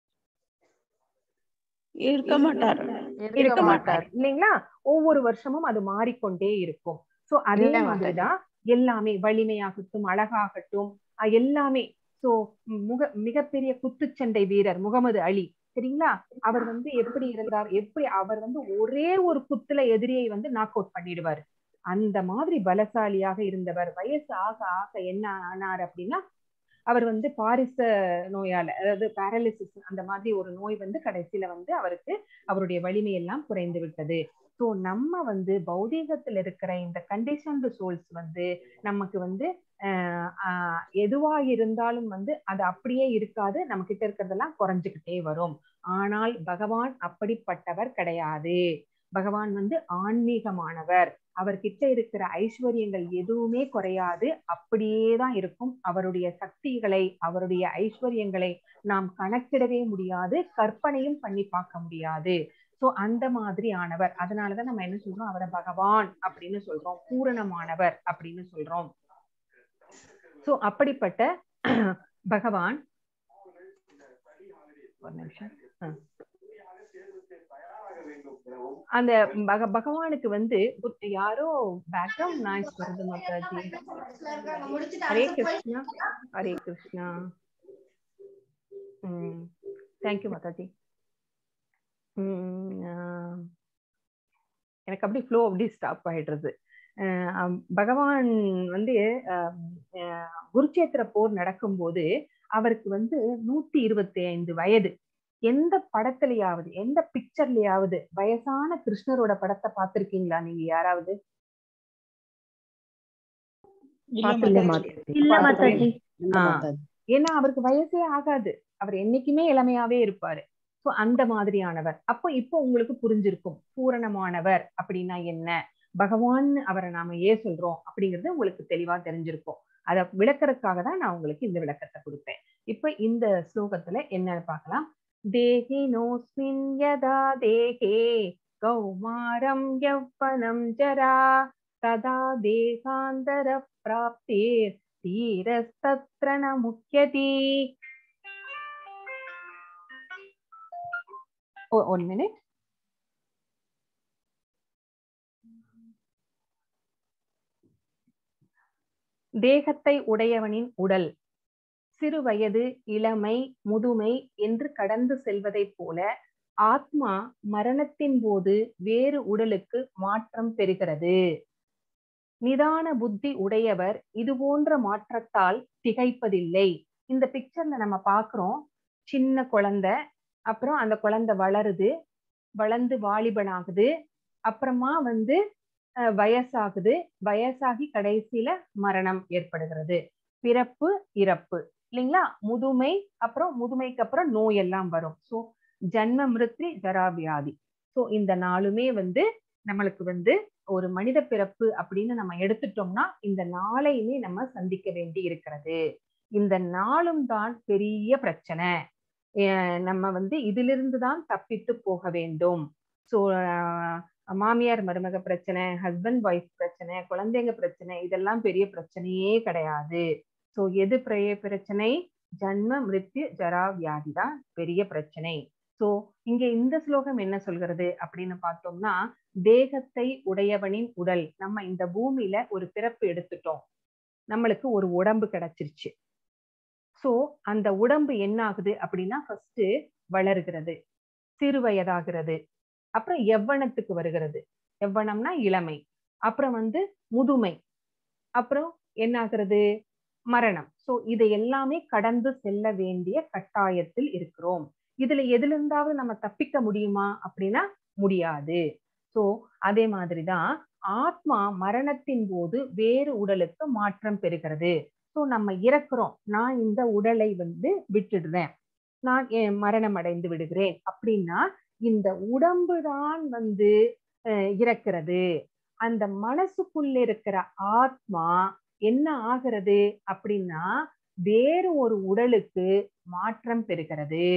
இருக்க மாட்டார் இருக்க மாட்டார் இல்லைங்களா ஒவ்வொரு வருஷமும் அது மாறிக்கொண்டே இருக்கும் சோ அதே மாதிரிதான் எல்லாமே வலிமையாகட்டும் அழகாகட்டும் எல்லாமே சோ முக மிகப்பெரிய குத்துச்சண்டை வீரர் முகமது அலி சரிங்களா அவர் வந்து எப்படி இருந்தார் எப்படி அவர் வந்து ஒரே ஒரு குத்துல எதிரியை வந்து நாக் அவுட் பண்ணிடுவார் அந்த மாதிரி பலசாலியாக இருந்தவர் வயசு ஆக ஆக என்ன ஆனார் அப்படின்னா அவர் வந்து பாரிச நோயால அதாவது பேரலிசிஸ் அந்த மாதிரி ஒரு நோய் வந்து கடைசியில வந்து அவருக்கு அவருடைய வலிமை எல்லாம் குறைந்து விட்டது ஸோ நம்ம வந்து பௌதீகத்துல இருக்கிற இந்த கண்டிஷன்டு சோல்ஸ் வந்து நமக்கு வந்து எதுவா இருந்தாலும் வந்து அது அப்படியே இருக்காது நம்ம கிட்ட இருக்கிறதெல்லாம் குறைஞ்சுக்கிட்டே வரும் ஆனால் பகவான் அப்படிப்பட்டவர் கிடையாது பகவான் வந்து ஆன்மீகமானவர் அவர்கிட்ட இருக்கிற ஐஸ்வர்யங்கள் எதுவுமே குறையாது அப்படியே தான் இருக்கும் அவருடைய சக்திகளை அவருடைய ஐஸ்வர்யங்களை நாம் கணக்கிடவே முடியாது கற்பனையும் பண்ணி பார்க்க முடியாது சோ அந்த மாதிரி ஆனவர் அதனாலதான் நம்ம என்ன சொல்றோம் அவரை பகவான் அப்படின்னு சொல்றோம் பூரணமானவர் அப்படின்னு சொல்றோம் சோ அப்படிப்பட்ட பகவான் ஒரு நிமிஷம் அந்த பக பகவானுக்கு வந்து யாரோ பேக்ரவுண்ட் நாய்ஸ் வருது மாதாஜி ஹரே கிருஷ்ணா ஹரே கிருஷ்ணா உம் தேங்க்யூ மாதாஜி எனக்கு அப்படி ஃப்ளோ அப்படி ஸ்டாப் ஆயிடுறது பகவான் வந்து குருச்சேத்திர போர் நடக்கும்போது அவருக்கு வந்து நூத்தி இருபத்தி ஐந்து வயது எந்த படத்துலயாவது எந்த பிக்சர்லயாவது வயசான கிருஷ்ணரோட படத்தை பார்த்திருக்கீங்களா நீங்க யாராவது ஏன்னா அவருக்கு வயசே ஆகாது அவர் என்னைக்குமே இளமையாவே இருப்பாரு சோ அந்த மாதிரியானவர் அப்போ இப்போ உங்களுக்கு புரிஞ்சிருக்கும் பூரணமானவர் அப்படின்னா என்ன பகவான் அவரை நாம ஏன் சொல்றோம் அப்படிங்கிறது உங்களுக்கு தெளிவா தெரிஞ்சிருக்கும் அதை விளக்கறதுக்காக தான் நான் உங்களுக்கு இந்த விளக்கத்தை கொடுப்பேன் இப்ப இந்த ஸ்லோகத்துல என்னன்னு பார்க்கலாம் देहिनोऽस्मिन् यदा देहे कौमारं यौवनं जरा तदा देहान्तरप्राप्तिर्धीरस्तत्र न मुह्यति one minute தேகத்தை உடையவனின் உடல் சிறு வயது இளமை முதுமை என்று கடந்து செல்வதைப் போல ஆத்மா மரணத்தின் போது வேறு உடலுக்கு மாற்றம் பெறுகிறது நிதான புத்தி உடையவர் இது போன்ற மாற்றத்தால் திகைப்பதில்லை இந்த பிக்சர்ல நம்ம பாக்குறோம் சின்ன குழந்தை அப்புறம் அந்த குழந்தை வளருது வளர்ந்து வாலிபனாகுது அப்புறமா வந்து வயசாகுது வயசாகி கடைசியில மரணம் ஏற்படுகிறது பிறப்பு இறப்பு இல்லைங்களா முதுமை அப்புறம் முதுமைக்கு அப்புறம் நோய் எல்லாம் வரும் சோ ஜன்ம மிருத்ரி ஜராவியாதி சோ இந்த நாளுமே வந்து நம்மளுக்கு வந்து ஒரு மனித பிறப்பு அப்படின்னு நம்ம எடுத்துட்டோம்னா இந்த நாளையுமே நம்ம சந்திக்க வேண்டி இருக்கிறது இந்த நாளும் தான் பெரிய பிரச்சனை நம்ம வந்து இதிலிருந்து தான் தப்பித்து போக வேண்டும் ஸோ மாமியார் மருமக பிரச்சனை ஹஸ்பண்ட் ஒய்ஃப் பிரச்சனை குழந்தைங்க பிரச்சனை இதெல்லாம் பெரிய பிரச்சனையே கிடையாது சோ எது பெரிய பிரச்சனை ஜன்ம மிருத்யு ஜரா வியாதி தான் பெரிய பிரச்சனை சோ இங்க இந்த ஸ்லோகம் என்ன சொல்கிறது அப்படின்னு பார்த்தோம்னா தேகத்தை உடையவனின் உடல் நம்ம இந்த பூமியில ஒரு பிறப்பு எடுத்துட்டோம் நம்மளுக்கு ஒரு உடம்பு கிடைச்சிருச்சு சோ அந்த உடம்பு என்ன ஆகுது அப்படின்னா ஃபர்ஸ்ட் வளருகிறது சிறு வயதாகிறது அப்புறம் எவ்வனத்துக்கு வருகிறது எவ்வனம்னா இளமை அப்புறம் வந்து முதுமை அப்புறம் என்ன ஆகுறது மரணம் சோ இதை எல்லாமே கடந்து செல்ல வேண்டிய கட்டாயத்தில் இருக்கிறோம் இதுல எதுல இருந்தாவது நம்ம தப்பிக்க முடியுமா அப்படின்னா முடியாது சோ அதே மாதிரிதான் ஆத்மா மரணத்தின் போது வேறு உடலுக்கு மாற்றம் பெறுகிறது சோ நம்ம இறக்குறோம் நான் இந்த உடலை வந்து விட்டுடுறேன் நான் என் மரணம் அடைந்து விடுகிறேன் அப்படின்னா இந்த உடம்பு தான் வந்து இறக்கிறது அந்த மனசுக்குள்ள இருக்கிற ஆத்மா என்ன ஆகிறது அப்படின்னா வேறு ஒரு உடலுக்கு மாற்றம் பெறுகிறது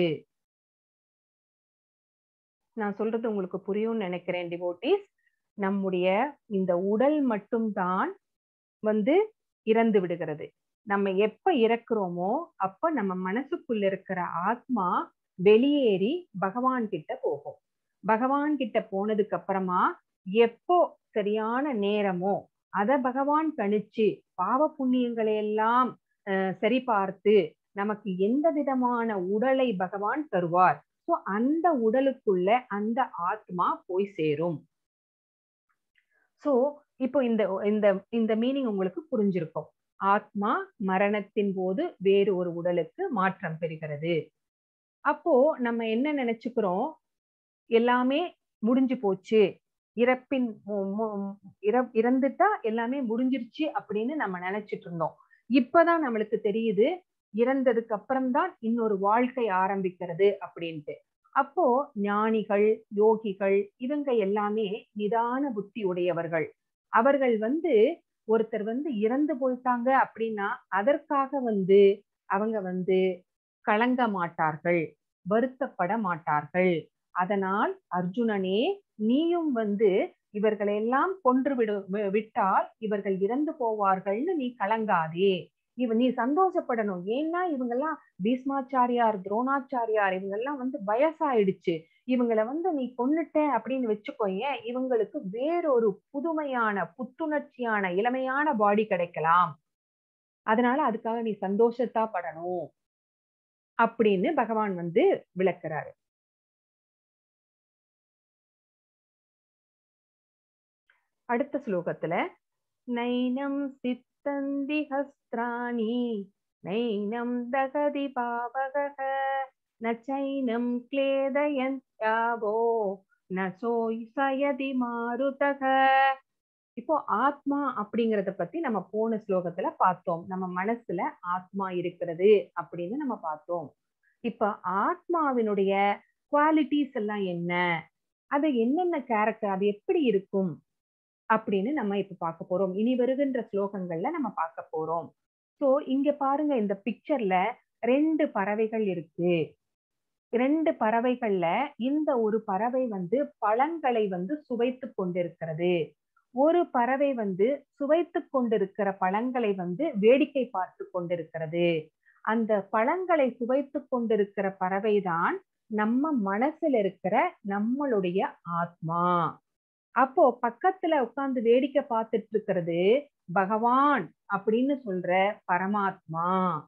நான் சொல்றது உங்களுக்கு புரியும்னு நினைக்கிறேன் டிவோட்டிஸ் நம்முடைய இந்த உடல் மட்டும்தான் வந்து இறந்து விடுகிறது நம்ம எப்ப இறக்குறோமோ அப்ப நம்ம மனசுக்குள்ள இருக்கிற ஆத்மா வெளியேறி பகவான் கிட்ட போகும் பகவான் கிட்ட போனதுக்கு அப்புறமா எப்போ சரியான நேரமோ அத பகவான் கணிச்சு பாவ புண்ணியங்களை எல்லாம் சரி பார்த்து நமக்கு எந்த விதமான உடலை பகவான் தருவார் ஸோ அந்த உடலுக்குள்ள அந்த ஆத்மா போய் சேரும் சோ இப்போ இந்த இந்த இந்த மீனிங் உங்களுக்கு புரிஞ்சிருக்கும் ஆத்மா மரணத்தின் போது வேறு ஒரு உடலுக்கு மாற்றம் பெறுகிறது அப்போ நம்ம என்ன நினைச்சுக்கிறோம் எல்லாமே முடிஞ்சு போச்சு இறப்பின் இறந்துட்டா எல்லாமே முடிஞ்சிருச்சு அப்படின்னு நம்ம நினைச்சிட்டு இருந்தோம் இப்பதான் நம்மளுக்கு தெரியுது இறந்ததுக்கு அப்புறம்தான் இன்னொரு வாழ்க்கை ஆரம்பிக்கிறது அப்படின்ட்டு அப்போ ஞானிகள் யோகிகள் இவங்க எல்லாமே நிதான புத்தி உடையவர்கள் அவர்கள் வந்து ஒருத்தர் வந்து இறந்து போயிட்டாங்க அப்படின்னா அதற்காக வந்து அவங்க வந்து கலங்க மாட்டார்கள் வருத்தப்பட மாட்டார்கள் அதனால் அர்ஜுனனே நீயும் வந்து இவர்களை எல்லாம் கொன்று விடு விட்டால் இவர்கள் இறந்து போவார்கள்னு நீ கலங்காதே இவ நீ சந்தோஷப்படணும் ஏன்னா இவங்கெல்லாம் பீஸ்மாச்சாரியார் துரோணாச்சாரியார் இவங்கெல்லாம் வந்து வயசாயிடுச்சு இவங்களை வந்து நீ கொன்னுட்ட அப்படின்னு வச்சுக்கோயேன் இவங்களுக்கு வேறொரு புதுமையான புத்துணர்ச்சியான இளமையான பாடி கிடைக்கலாம் அதனால அதுக்காக நீ சந்தோஷத்தா படணும் அப்படின்னு பகவான் வந்து விளக்குறாரு அடுத்த ஸ்லோகத்துல நைனம் சித்தந்தி ஹஸ்திராணி நைனம் தகதி பாவக நச்சைனம் கிளேதயந்தாவோ நசோய் சயதி மாருதக இப்போ ஆத்மா அப்படிங்கறத பத்தி நம்ம போன ஸ்லோகத்துல பார்த்தோம் நம்ம மனசுல ஆத்மா இருக்கிறது அப்படின்னு நம்ம பார்த்தோம் இப்ப ஆத்மாவினுடைய குவாலிட்டிஸ் எல்லாம் என்ன அது என்னென்ன கேரக்டர் அது எப்படி இருக்கும் அப்படின்னு நம்ம இப்ப பார்க்க போறோம் இனி வருகின்ற ஸ்லோகங்கள்ல நம்ம பார்க்க போறோம் சோ இங்க பாருங்க இந்த பிக்சர்ல ரெண்டு பறவைகள் இருக்கு ரெண்டு பறவைகள்ல இந்த ஒரு பறவை வந்து பழங்களை வந்து சுவைத்து கொண்டிருக்கிறது ஒரு பறவை வந்து சுவைத்து கொண்டிருக்கிற பழங்களை வந்து வேடிக்கை பார்த்து கொண்டிருக்கிறது அந்த பழங்களை சுவைத்து கொண்டிருக்கிற பறவைதான் நம்ம மனசுல இருக்கிற நம்மளுடைய ஆத்மா அப்போ பக்கத்துல உட்கார்ந்து வேடிக்கை பார்த்துட்டு இருக்கிறது பகவான் அப்படின்னு சொல்ற பரமாத்மா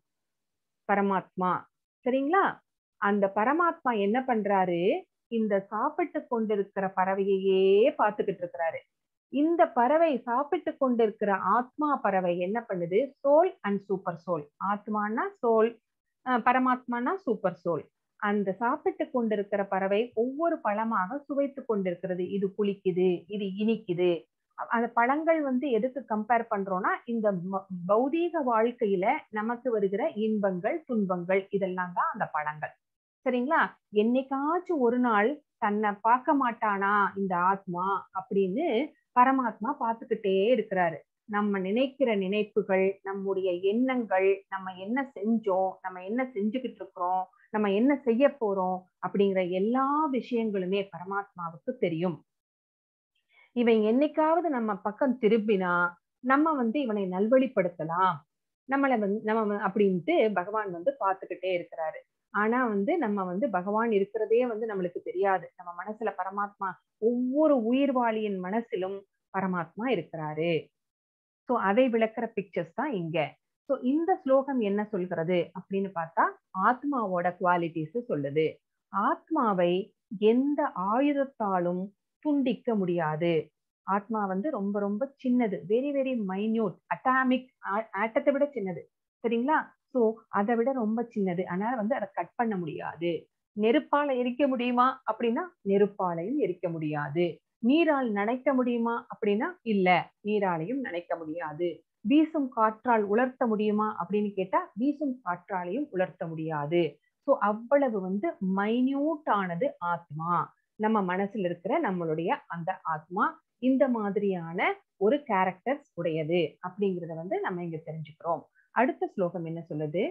பரமாத்மா சரிங்களா அந்த பரமாத்மா என்ன பண்றாரு இந்த சாப்பிட்டு கொண்டிருக்கிற பறவையையே பார்த்துக்கிட்டு இருக்கிறாரு இந்த பறவை சாப்பிட்டு கொண்டிருக்கிற ஆத்மா பறவை என்ன பண்ணுது சோல் அண்ட் சூப்பர் சோல் ஆத்மானா சோல் பரமாத்மானா சூப்பர் சோல் அந்த சாப்பிட்டு கொண்டிருக்கிற பறவை ஒவ்வொரு பழமாக சுவைத்து கொண்டிருக்கிறது இது புளிக்குது இது இனிக்குது அந்த பழங்கள் வந்து எதுக்கு கம்பேர் பண்றோம்னா இந்த பௌதீக வாழ்க்கையில நமக்கு வருகிற இன்பங்கள் துன்பங்கள் இதெல்லாம் தான் அந்த பழங்கள் சரிங்களா என்னைக்காச்சும் ஒரு நாள் தன்னை பார்க்க மாட்டானா இந்த ஆத்மா அப்படின்னு பரமாத்மா பார்த்துக்கிட்டே இருக்கிறாரு நம்ம நினைக்கிற நினைப்புகள் நம்முடைய எண்ணங்கள் நம்ம என்ன செஞ்சோம் நம்ம என்ன செஞ்சுக்கிட்டு இருக்கிறோம் நம்ம என்ன செய்ய போறோம் அப்படிங்கிற எல்லா விஷயங்களுமே பரமாத்மாவுக்கு தெரியும் இவன் என்னைக்காவது நம்ம பக்கம் திரும்பினா நம்ம வந்து இவனை நல்வழிப்படுத்தலாம் நம்மளை வந்து நம்ம அப்படின்ட்டு பகவான் வந்து பார்த்துக்கிட்டே இருக்கிறாரு ஆனா வந்து நம்ம வந்து பகவான் இருக்கிறதே வந்து நம்மளுக்கு தெரியாது நம்ம மனசுல பரமாத்மா ஒவ்வொரு உயிர்வாளியின் மனசிலும் பரமாத்மா இருக்கிறாரு சோ அதை விளக்குற பிக்சர்ஸ் தான் இங்க சோ இந்த ஸ்லோகம் என்ன சொல்கிறது அப்படின்னு பார்த்தா ஆத்மாவோட குவாலிட்டிஸ் சொல்லுது ஆத்மாவை எந்த ஆயுதத்தாலும் துண்டிக்க முடியாது ஆத்மா வந்து ரொம்ப ரொம்ப சின்னது வெரி வெரி மைன்யூட் அட்டாமிக் ஆட்டத்தை விட சின்னது சரிங்களா சோ அதை விட ரொம்ப சின்னது அதனால வந்து அதை கட் பண்ண முடியாது நெருப்பால எரிக்க முடியுமா அப்படின்னா நெருப்பாலையும் எரிக்க முடியாது நீரால் நனைக்க முடியுமா அப்படின்னா இல்ல நீராலையும் நனைக்க முடியாது வீசும் காற்றால் உலர்த்த முடியுமா அப்படின்னு கேட்டா வீசும் காற்றாலையும் உலர்த்த முடியாது சோ அவ்வளவு வந்து மைன்யூட் ஆனது ஆத்மா நம்ம மனசுல இருக்கிற நம்மளுடைய அந்த ஆத்மா இந்த மாதிரியான ஒரு கேரக்டர்ஸ் உடையது அப்படிங்கறத வந்து நம்ம இங்க தெரிஞ்சுக்கிறோம் அடுத்த ஸ்லோகம் என்ன சொல்லுது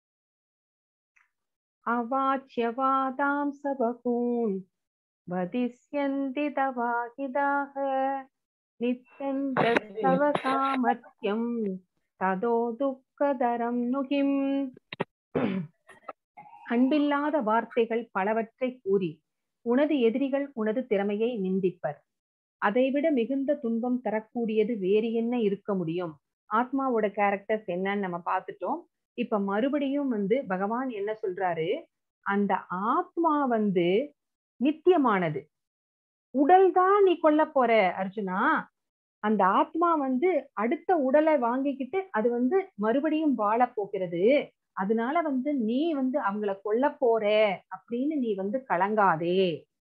அவாச்சியவாதாம் சபகூன் வதிஷ்யந்தி தவாகிதாக நித்தந்தவ சாமர்த்தியம் ததோ துக்கதரம் நுகிம் அன்பில்லாத வார்த்தைகள் பலவற்றை கூறி உனது எதிரிகள் உனது திறமையை நிந்திப்பர் அதைவிட மிகுந்த துன்பம் தரக்கூடியது வேறு என்ன இருக்க முடியும் ஆத்மாவோட கேரக்டர்ஸ் என்னன்னு நம்ம பார்த்துட்டோம் இப்ப மறுபடியும் வந்து பகவான் என்ன சொல்றாரு அந்த ஆத்மா வந்து நித்தியமானது உடல் தான் நீ கொல்ல போற அர்ஜுனா அந்த ஆத்மா வந்து அடுத்த உடலை வாங்கிக்கிட்டு அது வந்து மறுபடியும் வாழ போகிறது அதனால வந்து நீ வந்து அவங்கள கொல்ல போற அப்படின்னு நீ வந்து கலங்காதே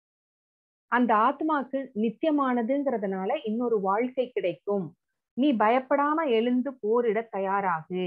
அந்த ஆத்மாக்கு நித்தியமானதுங்கிறதுனால இன்னொரு வாழ்க்கை கிடைக்கும் நீ பயப்படாம எழுந்து போரிட தயாராகு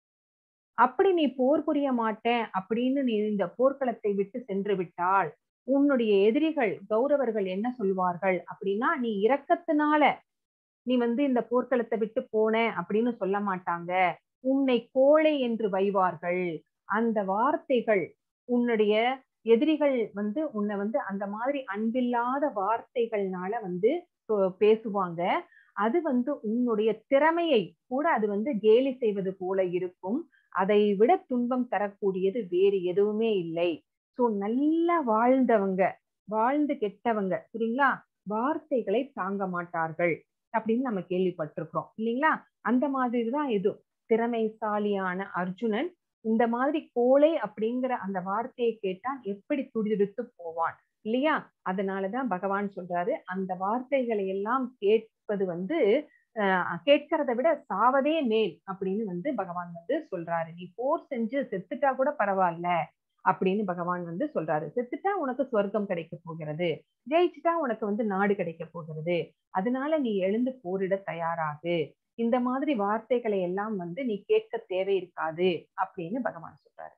அப்படி நீ போர் புரிய மாட்டேன் அப்படின்னு நீ இந்த போர்க்களத்தை விட்டு சென்று விட்டால் உன்னுடைய எதிரிகள் கௌரவர்கள் என்ன சொல்வார்கள் அப்படின்னா நீ இரக்கத்தினால நீ வந்து இந்த போர்க்களத்தை விட்டு போன அப்படின்னு சொல்ல மாட்டாங்க உன்னை கோழை என்று வைவார்கள் அந்த வார்த்தைகள் உன்னுடைய எதிரிகள் வந்து உன்னை வந்து அந்த மாதிரி அன்பில்லாத வார்த்தைகள்னால வந்து பேசுவாங்க அது வந்து உன்னுடைய திறமையை கூட அது வந்து கேலி செய்வது போல இருக்கும் அதை விட துன்பம் தரக்கூடியது வேறு எதுவுமே இல்லை சோ நல்லா வாழ்ந்தவங்க வாழ்ந்து கெட்டவங்க சரிங்களா வார்த்தைகளை தாங்க மாட்டார்கள் அப்படின்னு நம்ம கேள்விப்பட்டிருக்கிறோம் இல்லைங்களா அந்த மாதிரிதான் இது திறமைசாலியான அர்ஜுனன் இந்த மாதிரி கோலை அப்படிங்கிற அந்த வார்த்தையை கேட்டால் எப்படி துடிதுடித்து போவான் இல்லையா அதனாலதான் பகவான் சொல்றாரு அந்த வார்த்தைகளை எல்லாம் கேட்பது வந்து அஹ் கேட்கறத விட சாவதே மேல் அப்படின்னு வந்து பகவான் வந்து சொல்றாரு நீ போர் செஞ்சு செத்துட்டா கூட பரவாயில்ல அப்படின்னு பகவான் வந்து சொல்றாரு செத்துட்டா உனக்கு சொர்க்கம் கிடைக்க போகிறது ஜெயிச்சுட்டா உனக்கு வந்து நாடு கிடைக்க போகிறது அதனால நீ எழுந்து போரிட தயாராகு இந்த மாதிரி வார்த்தைகளை எல்லாம் வந்து நீ கேட்க தேவை இருக்காது அப்படின்னு பகவான் சொல்றாரு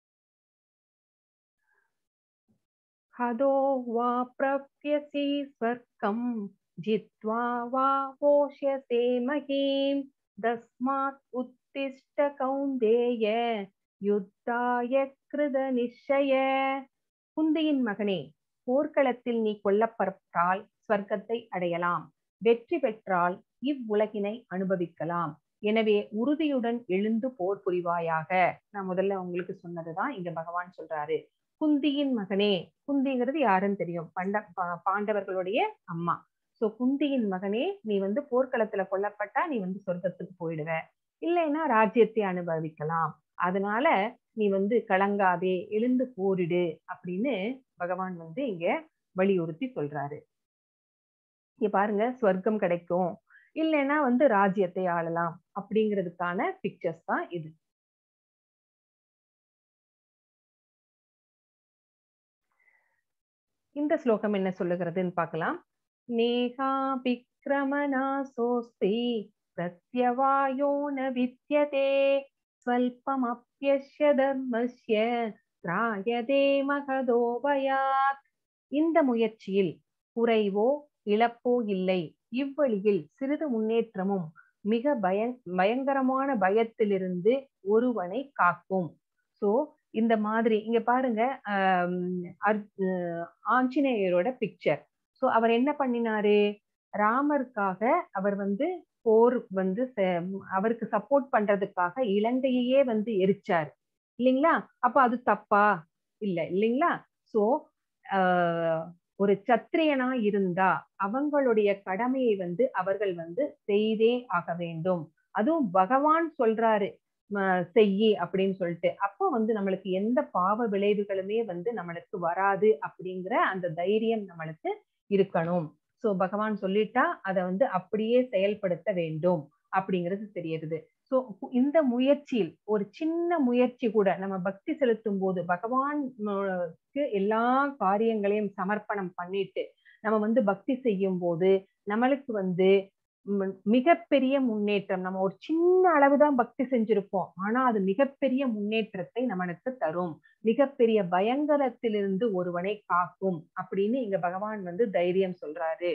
ஹதோ வா பிரப்யசி ஸ்வர்க்கம் ஜித்வா வா போஷ்யசே மகீம் தஸ்மாத் உத்திஷ்ட கௌந்தேய யுத்தாய கிருத நிச்சய குந்தியின் மகனே போர்க்களத்தில் நீ கொல்லப்பட்டால் ஸ்வர்க்கத்தை அடையலாம் வெற்றி பெற்றால் இவ்வுலகினை அனுபவிக்கலாம் எனவே உறுதியுடன் எழுந்து போர் புரிவாயாக நான் முதல்ல உங்களுக்கு சொன்னதுதான் இங்க பகவான் சொல்றாரு குந்தியின் மகனே குந்திங்கிறது யாருன்னு தெரியும் பண்ட பாண்டவர்களுடைய அம்மா சோ குந்தியின் மகனே நீ வந்து போர்க்களத்துல கொல்லப்பட்டா நீ வந்து சொர்க்கத்துக்கு போயிடுவ இல்லைன்னா ராஜ்யத்தை அனுபவிக்கலாம் அதனால நீ வந்து கலங்காதே எழுந்து போரிடு அப்படின்னு பகவான் வந்து இங்க வலியுறுத்தி சொல்றாரு இங்க பாருங்க ஸ்வர்க்கம் கிடைக்கும் இல்லைன்னா வந்து ராஜ்யத்தை ஆளலாம் அப்படிங்கிறதுக்கான பிக்சர்ஸ் தான் இது இந்த ஸ்லோகம் என்ன சொல்லுகிறதுன்னு பார்க்கலாம் நேகா விக்ரமனா சோஸ்தி பிரத்யவாயோ ந வித்யதே ஸ்வல்பமப்யஸ்ய தர்மஸ்ய திராயதே மகதோ பயாத் இந்த முயற்சியில் குறைவோ இழப்போ இல்லை இவ்வழியில் சிறிது முன்னேற்றமும் மிக பய பயங்கரமான பயத்திலிருந்து ஒருவனை காக்கும் சோ இந்த மாதிரி இங்க பாருங்க ஆஞ்சநேயரோட பிக்சர் சோ அவர் என்ன பண்ணினாரு ராமருக்காக அவர் வந்து போர் வந்து அவருக்கு சப்போர்ட் பண்றதுக்காக இலங்கையே வந்து எரிச்சாரு இல்லைங்களா அப்ப அது தப்பா இல்ல இல்லைங்களா சோ ஒரு சத்திரியனா இருந்தா அவங்களுடைய கடமையை வந்து அவர்கள் வந்து செய்தே ஆக வேண்டும் அதுவும் பகவான் சொல்றாரு செய்யி அப்படின்னு சொல்லிட்டு அப்போ வந்து நம்மளுக்கு எந்த பாவ விளைவுகளுமே வந்து நம்மளுக்கு வராது அப்படிங்கிற அந்த தைரியம் நம்மளுக்கு இருக்கணும் சோ பகவான் சொல்லிட்டா அதை வந்து அப்படியே செயல்படுத்த வேண்டும் அப்படிங்கிறது தெரியுது சோ இந்த முயற்சியில் ஒரு சின்ன முயற்சி கூட நம்ம பக்தி செலுத்தும் போது பகவானுக்கு எல்லா காரியங்களையும் சமர்ப்பணம் பண்ணிட்டு நம்ம வந்து பக்தி செய்யும் போது நம்மளுக்கு வந்து ம், மிகப்பெரிய முன்னேற்றம் நம்ம ஒரு சின்ன அளவுதான் பக்தி செஞ்சிருப்போம் ஆனா அது மிகப்பெரிய முன்னேற்றத்தை நம்மளுக்கு தரும் மிகப்பெரிய பயங்கரத்திலிருந்து ஒருவனை காக்கும் அப்படின்னு இங்க பகவான் வந்து தைரியம் சொல்றாரு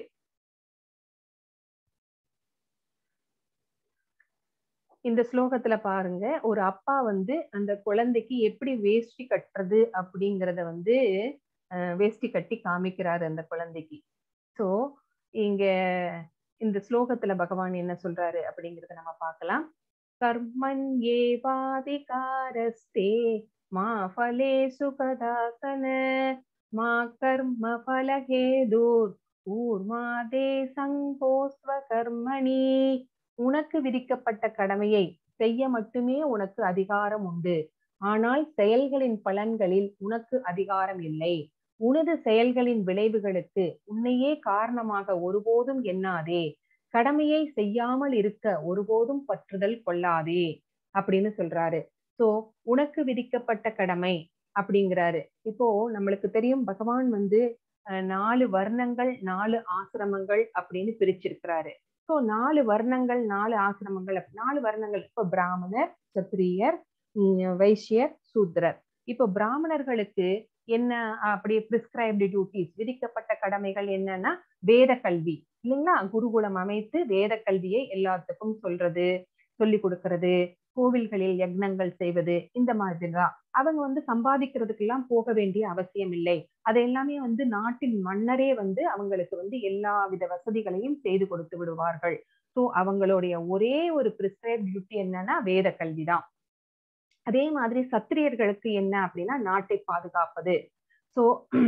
இந்த ஸ்லோகத்துல பாருங்க ஒரு அப்பா வந்து அந்த குழந்தைக்கு எப்படி வேஷ்டி கட்டுறது அப்படிங்கறத வந்து அஹ், வேஷ்டி கட்டி காமிக்கிறாரு அந்த குழந்தைக்கு சோ இங்க இந்த ஸ்லோகத்துல பகவான் என்ன சொல்றாரு அப்படிங்கறத நம்ம பார்க்கலாம் கர்மன் ஏவாதிகாரஸ்தே மா ஃபலே சுகதாசன மா கர்ம ஃபலஹேதூர் ஊர்மாதே சங்கோஸ்வ கர்மணி உனக்கு விதிக்கப்பட்ட கடமையை செய்ய மட்டுமே உனக்கு அதிகாரம் உண்டு ஆனால் செயல்களின் பலன்களில் உனக்கு அதிகாரம் இல்லை உனது செயல்களின் விளைவுகளுக்கு உன்னையே காரணமாக ஒருபோதும் எண்ணாதே கடமையை செய்யாமல் இருக்க ஒருபோதும் பற்றுதல் கொள்ளாதே அப்படின்னு சொல்றாரு சோ உனக்கு விதிக்கப்பட்ட கடமை அப்படிங்கிறாரு இப்போ நம்மளுக்கு தெரியும் பகவான் வந்து அஹ், நாலு வர்ணங்கள் நாலு ஆசிரமங்கள் அப்படின்னு பிரிச்சிருக்கிறாரு சோ நாலு வர்ணங்கள் நாலு ஆசிரமங்கள் அப்ப- நாலு வர்ணங்கள் இப்போ பிராமணர் சத்திரியர் உம், வைஷ்யர் சூத்ரர் இப்போ பிராமணர்களுக்கு என்ன அப்படி பிரிஸ்கிரைப்டு டியூட்டிஸ் விதிக்கப்பட்ட கடமைகள் என்னன்னா வேத கல்வி இல்லைங்களா குருகுலம் அமைத்து வேத கல்வியை எல்லாத்துக்கும் சொல்றது சொல்லி கொடுக்கறது கோவில்களில் யக்னங்கள் செய்வது இந்த மாதிரிதான் அவங்க வந்து சம்பாதிக்கிறதுக்கு எல்லாம் போக வேண்டிய அவசியம் இல்லை அது எல்லாமே வந்து நாட்டின் மன்னரே வந்து அவங்களுக்கு வந்து எல்லா வித வசதிகளையும் செய்து கொடுத்து விடுவார்கள் சோ அவங்களுடைய ஒரே ஒரு பிரிஸ்கிரைப் டியூட்டி என்னன்னா வேத கல்விதான் அதே மாதிரி சத்திரியர்களுக்கு என்ன அப்படின்னா நாட்டை பாதுகாப்பது சோ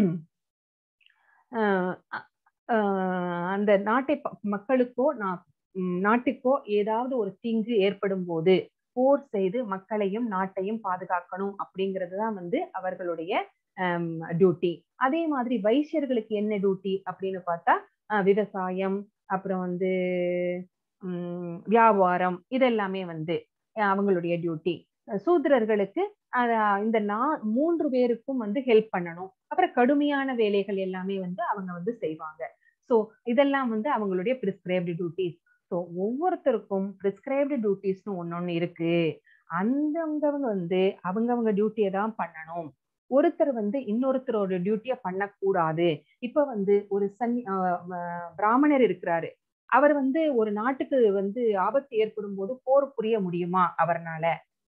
அந்த நாட்டை ப- மக்களுக்கோ நா- ம், நாட்டுக்கோ ஏதாவது ஒரு தீங்கு ஏற்படும் போது போர் செய்து மக்களையும் நாட்டையும் பாதுகாக்கணும் அப்படிங்கிறது தான் வந்து அவர்களுடைய டியூட்டி அதே மாதிரி வைசியர்களுக்கு என்ன டியூட்டி அப்படின்னு பார்த்தா அஹ், விவசாயம் அப்புறம் வந்து உம் வியாபாரம் இதெல்லாமே வந்து அஹ், அவங்களுடைய டியூட்டி சூத்திரர்களுக்கு அஹ், இந்த நா மூன்று பேருக்கும் வந்து ஹெல்ப் பண்ணணும் அப்புறம் கடுமையான வேலைகள் எல்லாமே வந்து அவங்க வந்து செய்வாங்க சோ இதெல்லாம் வந்து அவங்களுடைய பிரிஸ்கிரைப்டு டியூட்டிஸ் ஸோ ஒவ்வொருத்தருக்கும் பிரிஸ்கிரைப்டு டியூட்டிஸ்னு ஒன்னொன்னு இருக்கு அந்தவங்க வந்து அவங்கவங்க டியூட்டியை தான் பண்ணணும் ஒருத்தர் வந்து இன்னொருத்தரோட டியூட்டியை பண்ணக்கூடாது இப்ப வந்து ஒரு சன் ஆஹ் ஆஹ் பிராமணர் இருக்கிறாரு அவர் வந்து ஒரு நாட்டுக்கு வந்து ஆபத்து ஏற்படும் போது போர் புரிய முடியுமா அவர்னால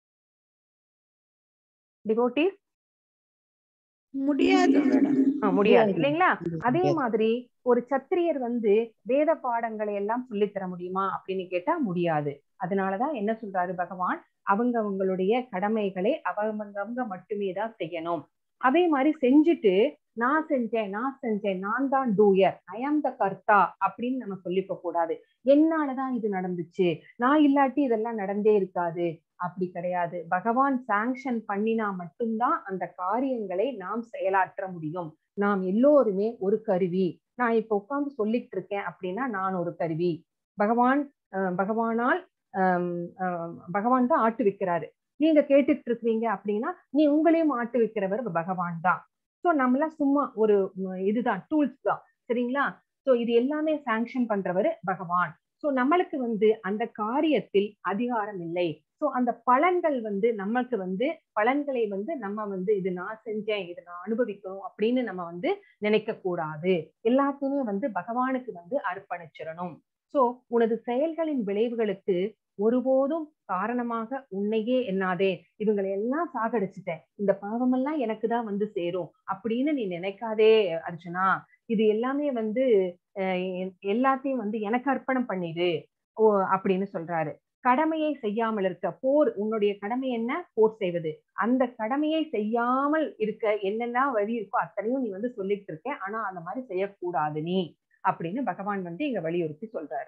டிவோட்டிஸ் முடியாது மேடம் முடியாது முடியாது. இல்லைங்களா அதே முடியாது. மாதிரி ஒரு சத்திரியர் வந்து வேத பாடங்களை எல்லாம் சொல்லித் தர முடியுமா அப்படின்னு கேட்டா முடியாது அதனாலதான் என்ன சொல்றாரு பகவான் அவங்க அவங்களுடைய கடமைகளை அவங்க அவங்க மட்டுமே தான் செய்யணும் அதே மாதிரி செஞ்சுட்டு நான் செஞ்சேன் நான் செஞ்சேன் நான் தான் டூயர் ஐ ஆம் த கர்த்தா அப்படின்னு நம்ம சொல்லிக்க கூடாது என்னாலதான் இது நடந்துச்சு நான் இல்லாட்டி இதெல்லாம் நடந்தே இருக்காது அப்படி கிடையாது பகவான் சாங்ஷன் பண்ணினா மட்டும்தான் அந்த காரியங்களை நாம் செயலாற்ற முடியும் நாம் எல்லோருமே ஒரு கருவி நான் இப்ப உட்கார்ந்து சொல்லிட்டு இருக்கேன் அப்படின்னா நான் ஒரு கருவி பகவான் அஹ், பகவானால் ஆம், ஆம், பகவான் தான் ஆட்டு வைக்கிறாரு நீங்க கேட்டுட்டு இருக்கிறீங்க அப்படின்னா நீ உங்களையும் ஆட்டு வைக்கிறவர் பகவான் தான் சோ நம்மளாம் சும்மா ஒரு ம், இதுதான் டூல்ஸ் தான் சரிங்களா சோ இது எல்லாமே சாங்ஷன் பண்றவர் பகவான் சோ நம்மளுக்கு வந்து அந்த காரியத்தில் அதிகாரம் இல்லை சோ அந்த பலன்கள் வந்து நமக்கு வந்து பலன்களை வந்து நம்ம வந்து இது நான் செஞ்சேன் இது நான் அனுபவிக்கணும் அப்படின்னு நம்ம வந்து நினைக்க கூடாது எல்லாத்தையுமே வந்து பகவானுக்கு வந்து அர்ப்பணிச்சிடணும் சோ உனது செயல்களின் விளைவுகளுக்கு ஒருபோதும் காரணமாக உன்னையே எண்ணாதே இவங்களை எல்லாம் சாகடிச்சிட்டேன் இந்த பாவமெல்லாம் எனக்கு தான் வந்து சேரும் அப்படின்னு நீ நினைக்காதே அர்ஜுனா இது எல்லாமே வந்து அஹ் எ- எல்லாத்தையும் வந்து எனக்கு அர்ப்பணம் பண்ணிடு ஓ அப்படின்னு சொல்றாரு கடமையை செய்யாமல் இருக்க போர் உன்னுடைய கடமை என்ன போர் செய்வது அந்த கடமையை செய்யாமல் இருக்க என்னென்ன வழி இருக்கோ அத்தனையும் நீ வந்து சொல்லிட்டு இருக்க ஆனா அந்த மாதிரி செய்யக்கூடாது நீ அப்படின்னு பகவான் வந்து இங்க வலியுறுத்தி சொல்றாரு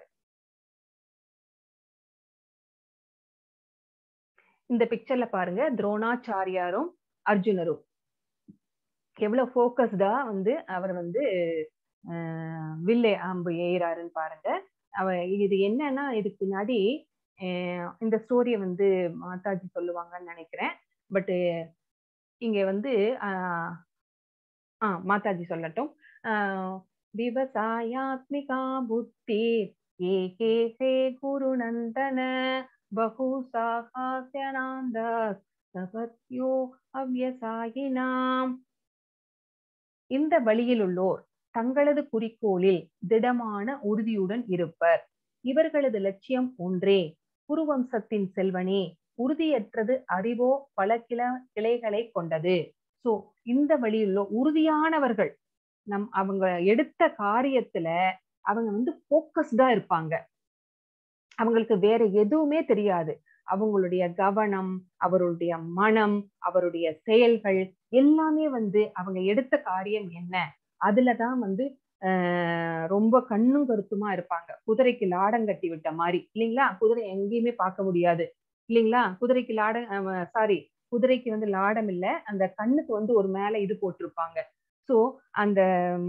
இந்த பிக்சர்ல பாருங்க துரோணாச்சாரியாரும் அர்ஜுனரும் எவ்வளவு ஃபோக்கஸ்டா வந்து அவர் வந்து ஆஹ் வில்லை அம்பு எய்றாருன்னு பாருங்க அவ இது என்னன்னா இதுக்கு பின்னாடி அஹ் இந்த ஸ்டோரியை வந்து மாதாஜி சொல்லுவாங்கன்னு நினைக்கிறேன் பட் இங்க வந்து ஆஹ் ஆஹ் மாதாஜி சொல்லட்டும் ஆஹ் விவசாயாத்மிகா புத்தி ஏகே ஹே குரு நந்தன பகு சாகாசியனாந்த சபத்யோ அவ்யசாயினாம் இந்த வழியில் உள்ளோர் தங்களது குறிக்கோளில் திடமான உறுதியுடன் இருப்பர் இவர்களது லட்சியம் ஒன்றே குருவம்சத்தின் செல்வனே உறுதியற்றது அறிவோ பல கிள கிளைகளை கொண்டது சோ இந்த வழியில் உறுதியானவர்கள் நம் அவங்க எடுத்த காரியத்துல அவங்க வந்து போக்கஸ்டா இருப்பாங்க அவங்களுக்கு வேற எதுவுமே தெரியாது அவங்களுடைய கவனம் அவருடைய மனம் அவருடைய செயல்கள் எல்லாமே வந்து அவங்க எடுத்த காரியம் என்ன அதுலதான் வந்து ஆஹ் ரொம்ப கண்ணும் கருத்துமா இருப்பாங்க குதிரைக்கு லாடம் கட்டி விட்ட மாதிரி இல்லைங்களா குதிரை எங்கேயுமே பார்க்க முடியாது இல்லைங்களா குதிரைக்கு லாடம் சாரி குதிரைக்கு வந்து லாடம் இல்ல அந்த கண்ணுக்கு வந்து ஒரு மேல இது போட்டிருப்பாங்க சோ அந்த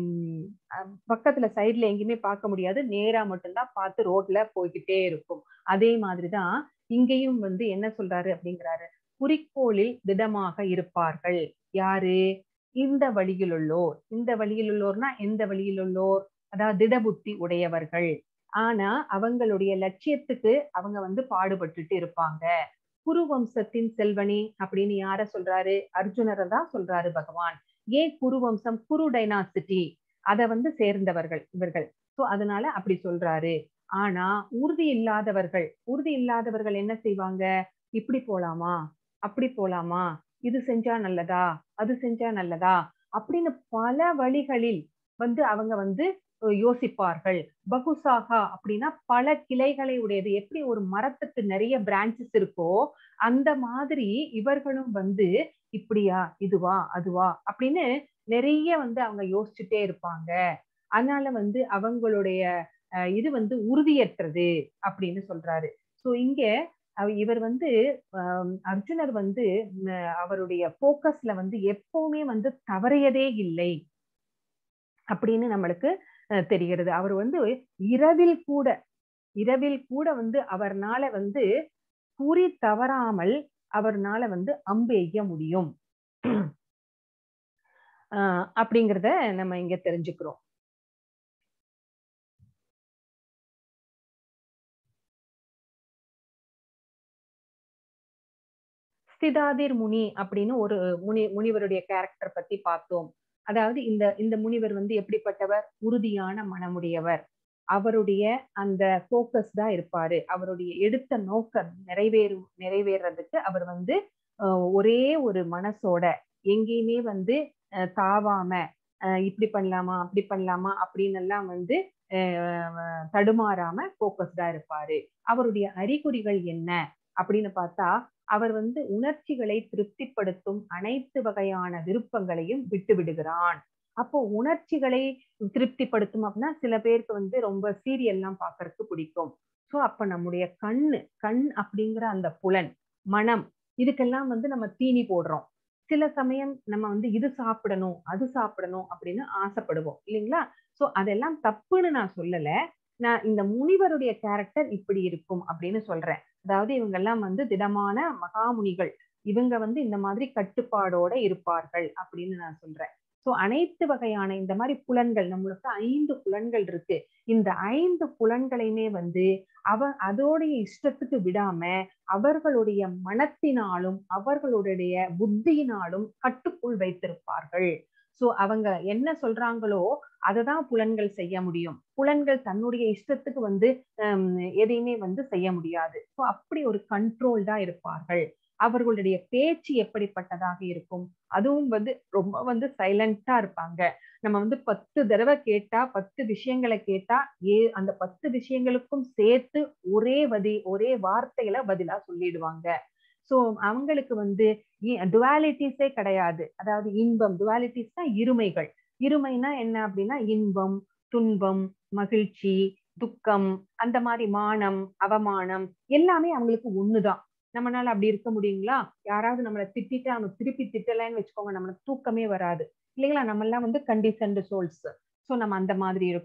பக்கத்துல சைட்ல எங்கேயுமே பார்க்க முடியாது நேரா மட்டும்தான் பார்த்து ரோட்ல போய்கிட்டே இருக்கும் அதே மாதிரிதான் இங்கேயும் வந்து என்ன சொல்றாரு அப்படிங்கிறாரு குறிக்கோளில் திடமாக இருப்பார்கள் யாரு இந்த வழியில் உள்ளோர் இந்த வழியில் உள்ளோர்னா எந்த வழியில் உள்ளோர் அதாவது திடபுத்தி உடையவர்கள் ஆனா அவங்களுடைய லட்சியத்துக்கு அவங்க வந்து பாடுபட்டுட்டு இருப்பாங்க குரு வம்சத்தின் செல்வனி அப்படின்னு யார சொல்றாரு அர்ஜுனரை தான் சொல்றாரு பகவான் ஏன் குரு வம்சம் குரு டைனாசிட்டி அத வந்து சேர்ந்தவர்கள் இவர்கள் சோ அதனால அப்படி சொல்றாரு ஆனா உறுதி இல்லாதவர்கள் உறுதி இல்லாதவர்கள் என்ன செய்வாங்க இப்படி போலாமா அப்படி போலாமா இது செஞ்சா நல்லதா அது செஞ்சா நல்லதா அப்படின்னு பல வழிகளில் வந்து அவங்க வந்து யோசிப்பார்கள் பகுசாகா அப்படின்னா பல கிளைகளை உடையது எப்படி ஒரு மரத்துக்கு நிறைய பிரான்ச்சஸ் இருக்கோ அந்த மாதிரி இவர்களும் வந்து இப்படியா இதுவா அதுவா அப்படின்னு நிறைய வந்து அவங்க யோசிச்சுட்டே இருப்பாங்க அதனால வந்து அவங்களுடைய இது வந்து உறுதியற்றது அப்படின்னு சொல்றாரு சோ இங்க இவர் வந்து அர்ஜுனர் வந்து அவருடைய போக்கஸ்ல வந்து எப்பவுமே வந்து தவறியதே இல்லை அப்படின்னு நம்மளுக்கு தெரிகிறது அவர் வந்து இரவில் கூட இரவில் கூட வந்து அவர்னால வந்து குறி தவறாமல் அவர்னால வந்து அம்பு எய்ய முடியும் ஆஹ் அப்படிங்கிறத நம்ம இங்க தெரிஞ்சுக்கிறோம் ஸ்திதாதிர் முனி அப்படின்னு ஒரு முனி முனிவருடைய கேரக்டர் பத்தி பார்த்தோம் அதாவது இந்த இந்த முனிவர் வந்து எப்படிப்பட்டவர் உறுதியான மனமுடையவர் அவருடைய அந்த போக்கஸ் தான் இருப்பாரு அவருடைய எடுத்த நோக்கம் நிறைவேறும் நிறைவேறதுக்கு அவர் வந்து ஒரே ஒரு மனசோட எங்கேயுமே வந்து தாவாம இப்படி பண்ணலாமா அப்படி பண்ணலாமா அப்படின்னு எல்லாம் வந்து தடுமாறாம போக்கஸ்டா இருப்பாரு அவருடைய அறிகுறிகள் என்ன அப்படின்னு பார்த்தா அவர் வந்து உணர்ச்சிகளை திருப்திப்படுத்தும் அனைத்து வகையான விருப்பங்களையும் விட்டு விடுகிறான் அப்போ உணர்ச்சிகளை திருப்திப்படுத்தும் அப்படின்னா சில பேருக்கு வந்து ரொம்ப சீரியல்லாம் பாக்குறதுக்கு பிடிக்கும் சோ அப்ப நம்முடைய கண்ணு கண் அப்படிங்கிற அந்த புலன் மனம் இதுக்கெல்லாம் வந்து நம்ம தீனி போடுறோம் சில சமயம் நம்ம வந்து இது சாப்பிடணும் அது சாப்பிடணும் அப்படின்னு ஆசைப்படுவோம் இல்லைங்களா சோ அதெல்லாம் தப்புன்னு நான் சொல்லல நான் இந்த முனிவருடைய கேரக்டர் இப்படி இருக்கும் அப்படின்னு சொல்றேன் அதாவது இவங்க எல்லாம் வந்து திடமான மகாமுனிகள் இவங்க வந்து இந்த மாதிரி கட்டுப்பாடோட இருப்பார்கள் அப்படின்னு நான் சொல்றேன் சோ அனைத்து வகையான இந்த மாதிரி புலன்கள் நம்மளுக்கு ஐந்து புலன்கள் இருக்கு இந்த ஐந்து புலன்களையுமே வந்து அவ அதோடைய இஷ்டத்துக்கு விடாம அவர்களுடைய மனத்தினாலும் அவர்களுடைய புத்தியினாலும் கட்டுக்குள் வைத்திருப்பார்கள் சோ அவங்க என்ன சொல்றாங்களோ அததான் புலன்கள் செய்ய முடியும் புலன்கள் தன்னுடைய இஷ்டத்துக்கு வந்து எதையுமே வந்து செய்ய முடியாது ஸோ அப்படி ஒரு கண்ட்ரோல்டா இருப்பார்கள் அவர்களுடைய பேச்சு எப்படிப்பட்டதாக இருக்கும் அதுவும் வந்து ரொம்ப வந்து சைலண்டா இருப்பாங்க நம்ம வந்து பத்து தடவை கேட்டா பத்து விஷயங்களை கேட்டா ஏ அந்த பத்து விஷயங்களுக்கும் சேர்த்து ஒரே வதி ஒரே வார்த்தையில பதிலா சொல்லிடுவாங்க சோ அவங்களுக்கு வந்து டுவாலிட்டிஸே கிடையாது அதாவது இன்பம் டுவாலிட்டிஸ்னா இருமைகள் இருமைனா என்ன அப்படின்னா இன்பம் துன்பம் மகிழ்ச்சி துக்கம் அந்த மாதிரி மானம் அவமானம் எல்லாமே அவங்களுக்கு ஒண்ணுதான் நம்மளால அப்படி இருக்க முடியுங்களா யாராவது நம்மளை திட்டிட்டு அவங்க திருப்பி திட்டலைன்னு வச்சுக்கோங்க நம்மளுக்கு தூக்கமே வராது இல்லைங்களா நம்ம எல்லாம் வந்து கண்டிஷன்டு சோல்ஸ் ஸோ நம்ம அந்த மாதிரி இருக்கோம்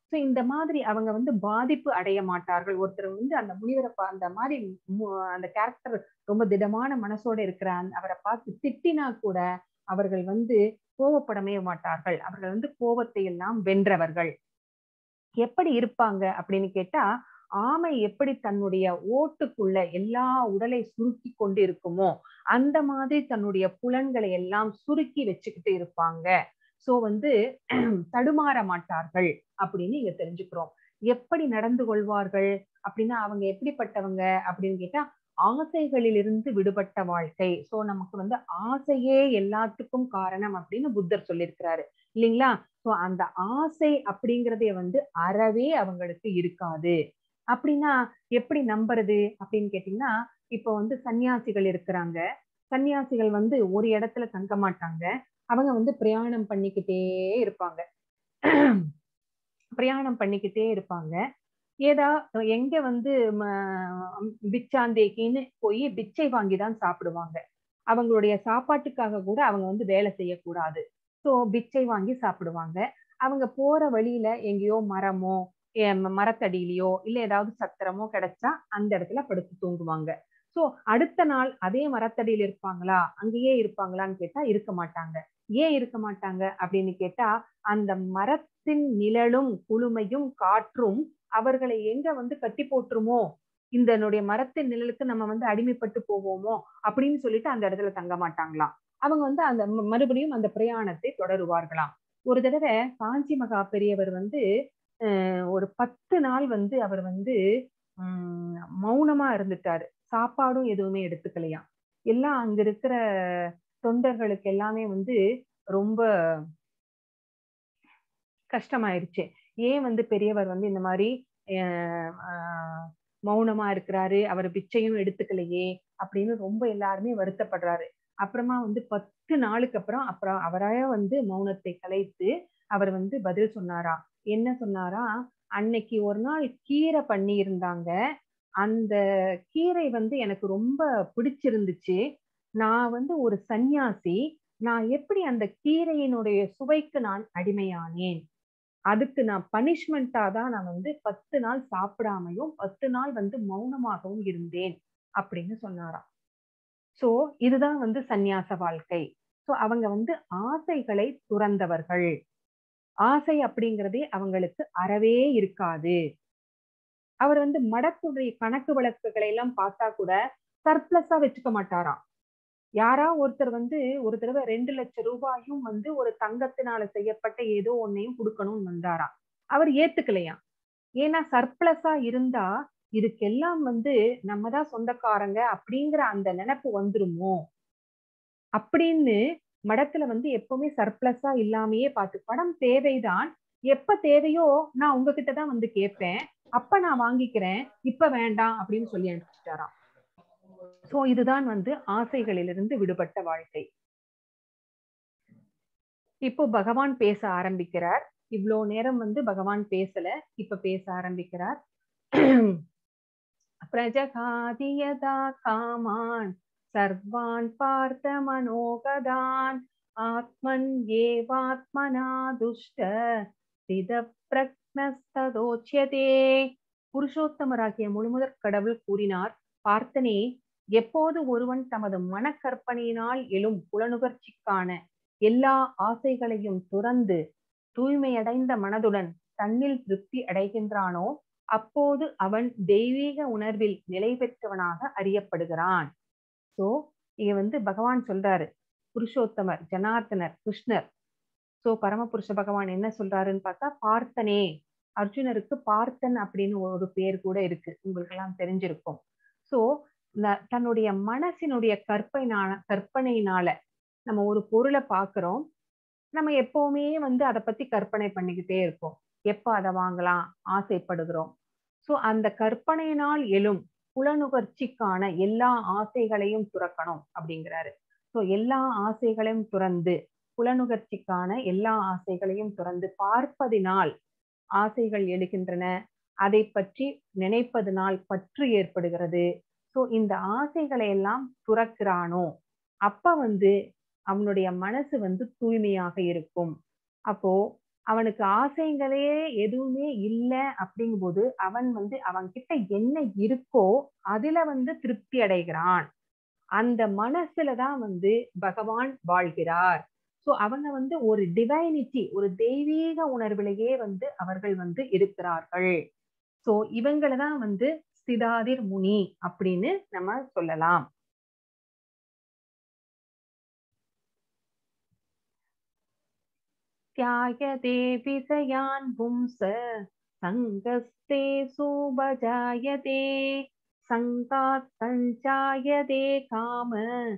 சோ இந்த மாதிரி அவங்க வந்து பாதிப்பு அடைய மாட்டார்கள் ஒருத்தர் வந்து அந்த முனிவரை பா- அந்த மாதிரி மு- அந்த கேரக்டர் ரொம்ப திடமான மனசோட இருக்கிற அந்த- அவரை பார்த்து திட்டினா கூட அவர்கள் வந்து கோவப்படவே மாட்டார்கள் அவர்கள் வந்து கோபத்தை எல்லாம் வென்றவர்கள் எப்படி இருப்பாங்க அப்படின்னு கேட்டா ஆமை எப்படி தன்னுடைய ஓட்டுக்குள்ள எல்லா உடலை சுருக்கி கொண்டு இருக்குமோ அந்த மாதிரி தன்னுடைய புலன்களை எல்லாம் சுருக்கி வச்சுக்கிட்டு இருப்பாங்க சோ வந்து தடுமாற மாட்டார்கள் அப்படின்னு இங்க தெரிஞ்சுக்கிறோம் எப்படி நடந்து கொள்வார்கள் அப்படின்னா அவங்க எப்படிப்பட்டவங்க அப்படின்னு கேட்டா ஆசைகளிலிருந்து விடுபட்ட வாழ்க்கை சோ நமக்கு வந்து ஆசையே எல்லாத்துக்கும் காரணம் அப்படின்னு புத்தர் சொல்லியிருக்கிறாரு இல்லைங்களா சோ அந்த ஆசை அப்படிங்கறதே வந்து அறவே அவங்களுக்கு இருக்காது அப்படின்னா எப்படி நம்புறது அப்படின்னு கேட்டீங்கன்னா இப்போ வந்து சன்னியாசிகள் இருக்கிறாங்க சன்னியாசிகள் வந்து ஒரு இடத்துல தங்க மாட்டாங்க அவங்க வந்து பிரயாணம் பண்ணிக்கிட்டே இருப்பாங்க பிரயாணம் பண்ணிக்கிட்டே இருப்பாங்க ஏதா எங்க வந்து ம- பிச்சாந்தேக்கின்னு போய் பிச்சை வாங்கி தான் சாப்பிடுவாங்க அவங்களுடைய சாப்பாட்டுக்காக கூட அவங்க வந்து வேலை செய்யக்கூடாது ஸோ பிச்சை வாங்கி சாப்பிடுவாங்க அவங்க போற வழியில எங்கேயோ மரமோ எ- ம- மரத்தடியிலயோ இல்ல ஏதாவது சத்திரமோ கிடைச்சா அந்த இடத்துல படுத்து தூங்குவாங்க சோ அடுத்த நாள் அதே மரத்தடியில இருப்பாங்களா அங்கேயே இருப்பாங்களான்னு கேட்டா இருக்க மாட்டாங்க ஏன் இருக்க மாட்டாங்க அப்படின்னு கேட்டா அந்த மரத்தின் நிழலும் குளுமையும் காற்றும் அவர்களை எங்க வந்து கட்டி போட்டுருமோ இந்த என்னுடைய மரத்தின் நிழலுக்கு நம்ம வந்து அடிமைப்பட்டு போவோமோ அப்படின்னு சொல்லிட்டு அந்த இடத்துல தங்க மாட்டாங்களாம் அவங்க வந்து அந்த ம- மறுபடியும் அந்த பிரயாணத்தை தொடருவார்களாம் ஒரு தடவை காஞ்சி மகா பெரியவர் வந்து அஹ், ஒரு பத்து நாள் வந்து அவர் வந்து உம் மௌனமா இருந்துட்டாரு சாப்பாடும் எதுவுமே எடுத்துக்கலையாம் எல்லாம் அங்க இருக்கிற தொண்டர்களுக்கு எல்லாமே வந்து ரொம்ப கஷ்டமாயிருச்சு ஏன் வந்து பெரியவர் வந்து இந்த மாதிரி அஹ், ஆஹ், மௌனமா இருக்கிறாரு அவர் பிச்சையும் எடுத்துக்கலையே அப்படின்னு ரொம்ப எல்லாருமே வருத்தப்படுறாரு அப்புறமா வந்து பத்து நாளுக்கு அப்புறம் அப்புறம் அவரே வந்து மௌனத்தை கலைத்து அவர் வந்து பதில் சொன்னாரா என்ன சொன்னாரா அன்னைக்கு ஒரு நாள் கீரை பண்ணி இருந்தாங்க அந்த கீரை வந்து எனக்கு ரொம்ப பிடிச்சிருந்துச்சு நான் வந்து ஒரு சந்நியாசி நான் எப்படி அந்த கீரையினுடைய சுவைக்கு நான் அடிமையானேன் அதுக்கு நான் பனிஷ்மெண்டா தான் நான் வந்து பத்து நாள் சாப்பிடாமையும் பத்து நாள் வந்து மௌனமாகவும் இருந்தேன் அப்படின்னு சொன்னாராம் சோ இதுதான் வந்து சந்நியாச வாழ்க்கை சோ அவங்க வந்து ஆசைகளை துறந்தவர்கள் ஆசை அப்படிங்கிறதே அவங்களுக்கு அறவே இருக்காது அவர் வந்து மடத்துடைய கணக்கு வழக்குகளை எல்லாம் பார்த்தா கூட சர்ப்ளஸா வச்சுக்க மாட்டாராம் யாரா ஒருத்தர் வந்து ஒரு தடவை ரெண்டு லட்சம் ரூபாயும் வந்து ஒரு தங்கத்தினால செய்யப்பட்ட ஏதோ ஒன்னையும் கொடுக்கணும்னு வந்தாராம் அவர் ஏத்துக்கலையாம் ஏன்னா சர்ப்ளஸா இருந்தா இதுக்கெல்லாம் வந்து நம்ம தான் சொந்தக்காரங்க அப்படிங்கிற அந்த நினைப்பு வந்துருமோ அப்படின்னு மடத்துல வந்து எப்பவுமே சர்ப்ளஸா இல்லாமையே பார்த்து படம் தேவைதான் எப்ப தேவையோ நான் உங்ககிட்ட தான் வந்து கேட்பேன் அப்ப நான் வாங்கிக்கிறேன் இப்ப வேண்டாம் அப்படின்னு சொல்லி அனுப்பிச்சிட்டாராம் சோ இதுதான் வந்து ஆசைகளிலிருந்து விடுபட்ட வாழ்க்கை இப்போ பகவான் பேச ஆரம்பிக்கிறார் இவ்வளோ நேரம் வந்து பகவான் பேசல இப்ப பேச ஆரம்பிக்கிறார் பிரஜகாதியதா காமான் சர்வான் பார்த்த மனோகதான் ஆத்மன் ஏவாத்மனா துஷ்ட சித பிரக்னஸ்ததோச்சியதே புருஷோத்தமராகிய முழுமுதற் கடவுள் கூறினார் பார்த்தனே எப்போது ஒருவன் தமது மனக்கற்பனையினால் எழும் புலனுகர்ச்சிக்கான எல்லா ஆசைகளையும் துறந்து தூய்மையடைந்த மனதுடன் தன்னில் திருப்தி அடைகின்றானோ அப்போது அவன் தெய்வீக உணர்வில் நிலை பெற்றவனாக அறியப்படுகிறான் சோ இங்க வந்து பகவான் சொல்றாரு புருஷோத்தமர் ஜனார்த்தனர் கிருஷ்ணர் சோ பரமபுருஷ பகவான் என்ன சொல்றாருன்னு பார்த்தா பார்த்தனே அர்ஜுனருக்கு பார்த்தன் அப்படின்னு ஒரு பேர் கூட இருக்கு உங்களுக்கு எல்லாம் தெரிஞ்சிருக்கும் சோ தன்னுடைய மனசினுடைய கற்பனைனால கற்பனையினால நம்ம ஒரு பொருளை பாக்குறோம் நம்ம எப்பவுமே வந்து அதை பத்தி கற்பனை பண்ணிக்கிட்டே இருப்போம் எப்ப அதை வாங்கலாம் ஆசைப்படுகிறோம் சோ அந்த கற்பனையினால் எழும் புலனுகர்ச்சிக்கான எல்லா ஆசைகளையும் துறக்கணும் அப்படிங்கிறாரு சோ எல்லா ஆசைகளையும் துறந்து புலனுகர்ச்சிக்கான எல்லா ஆசைகளையும் துறந்து பார்ப்பதினால் ஆசைகள் எழுகின்றன அதை பற்றி நினைப்பதனால் பற்று ஏற்படுகிறது சோ இந்த ஆசைகளை எல்லாம் துறக்கிறானோ அப்ப வந்து அவனுடைய மனசு வந்து தூய்மையாக இருக்கும் அப்போ அவனுக்கு ஆசைங்களே எதுவுமே இல்லை அப்படிங்கும்போது அவன் வந்து அவன் கிட்ட என்ன இருக்கோ அதுல வந்து திருப்தி அடைகிறான் அந்த மனசுல தான் வந்து பகவான் வாழ்கிறார் சோ அவங்க வந்து ஒரு டிவைனிட்டி ஒரு தெய்வீக உணர்விலேயே வந்து அவர்கள் வந்து இருக்கிறார்கள் சோ இவங்களை தான் வந்து ஸ்திதாதிர் முனி அப்படின்னு நம்ம சொல்லலாம் தியாயதே விசயான் பும்ச சங்கஸ்தே சூபஜாயதே சங்காத் சஞ்சாயதே காம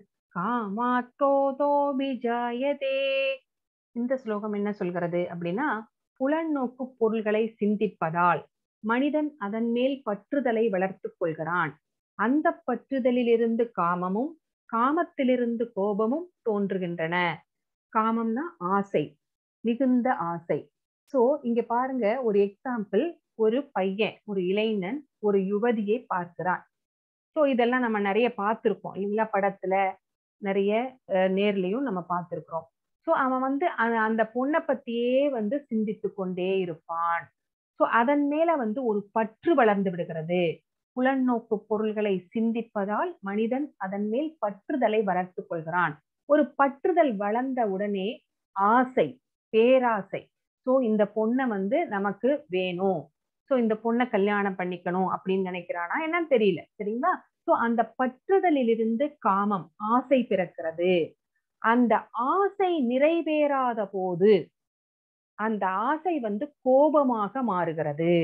காமாற்றோதோபிஜாயதே இந்த ஸ்லோகம் என்ன சொல்கிறது அப்படின்னா புலநோக்கு பொருள்களை சிந்திப்பதால் மனிதன் அதன் மேல் பற்றுதலை வளர்த்துக் கொள்கிறான் அந்த பற்றுதலிலிருந்து காமமும் காமத்திலிருந்து கோபமும் தோன்றுகின்றன காமம்னா ஆசை மிகுந்த ஆசை சோ இங்க பாருங்க ஒரு எக்ஸாம்பிள் ஒரு பையன் ஒரு இளைஞன் ஒரு யுவதியை பார்க்கிறான் சோ இதெல்லாம் நம்ம நிறைய பார்த்திருக்கோம் இல்லைங்களா படத்துல நிறைய நேர்லயும் நம்ம பார்த்திருக்கிறோம் சோ அவன் வந்து அந்த பொண்ணை பத்தியே வந்து சிந்தித்து கொண்டே இருப்பான் சோ அதன் மேல வந்து ஒரு பற்று வளர்ந்து விடுகிறது புலநோக்கு பொருள்களை சிந்திப்பதால் மனிதன் அதன் மேல் பற்றுதலை வளர்த்து கொள்கிறான் ஒரு பற்றுதல் வளர்ந்த உடனே ஆசை பேராசை சோ இந்த பொண்ணை வந்து நமக்கு வேணும் சோ இந்த பொண்ணை கல்யாணம் பண்ணிக்கணும் அப்படின்னு நினைக்கிறானா என்னன்னு தெரியல சரிங்களா சோ அந்த பற்றுதலிலிருந்து காமம் ஆசை பிறக்கிறது அந்த ஆசை நிறைவேறாத போது அந்த ஆசை வந்து கோபமாக மாறுகிறது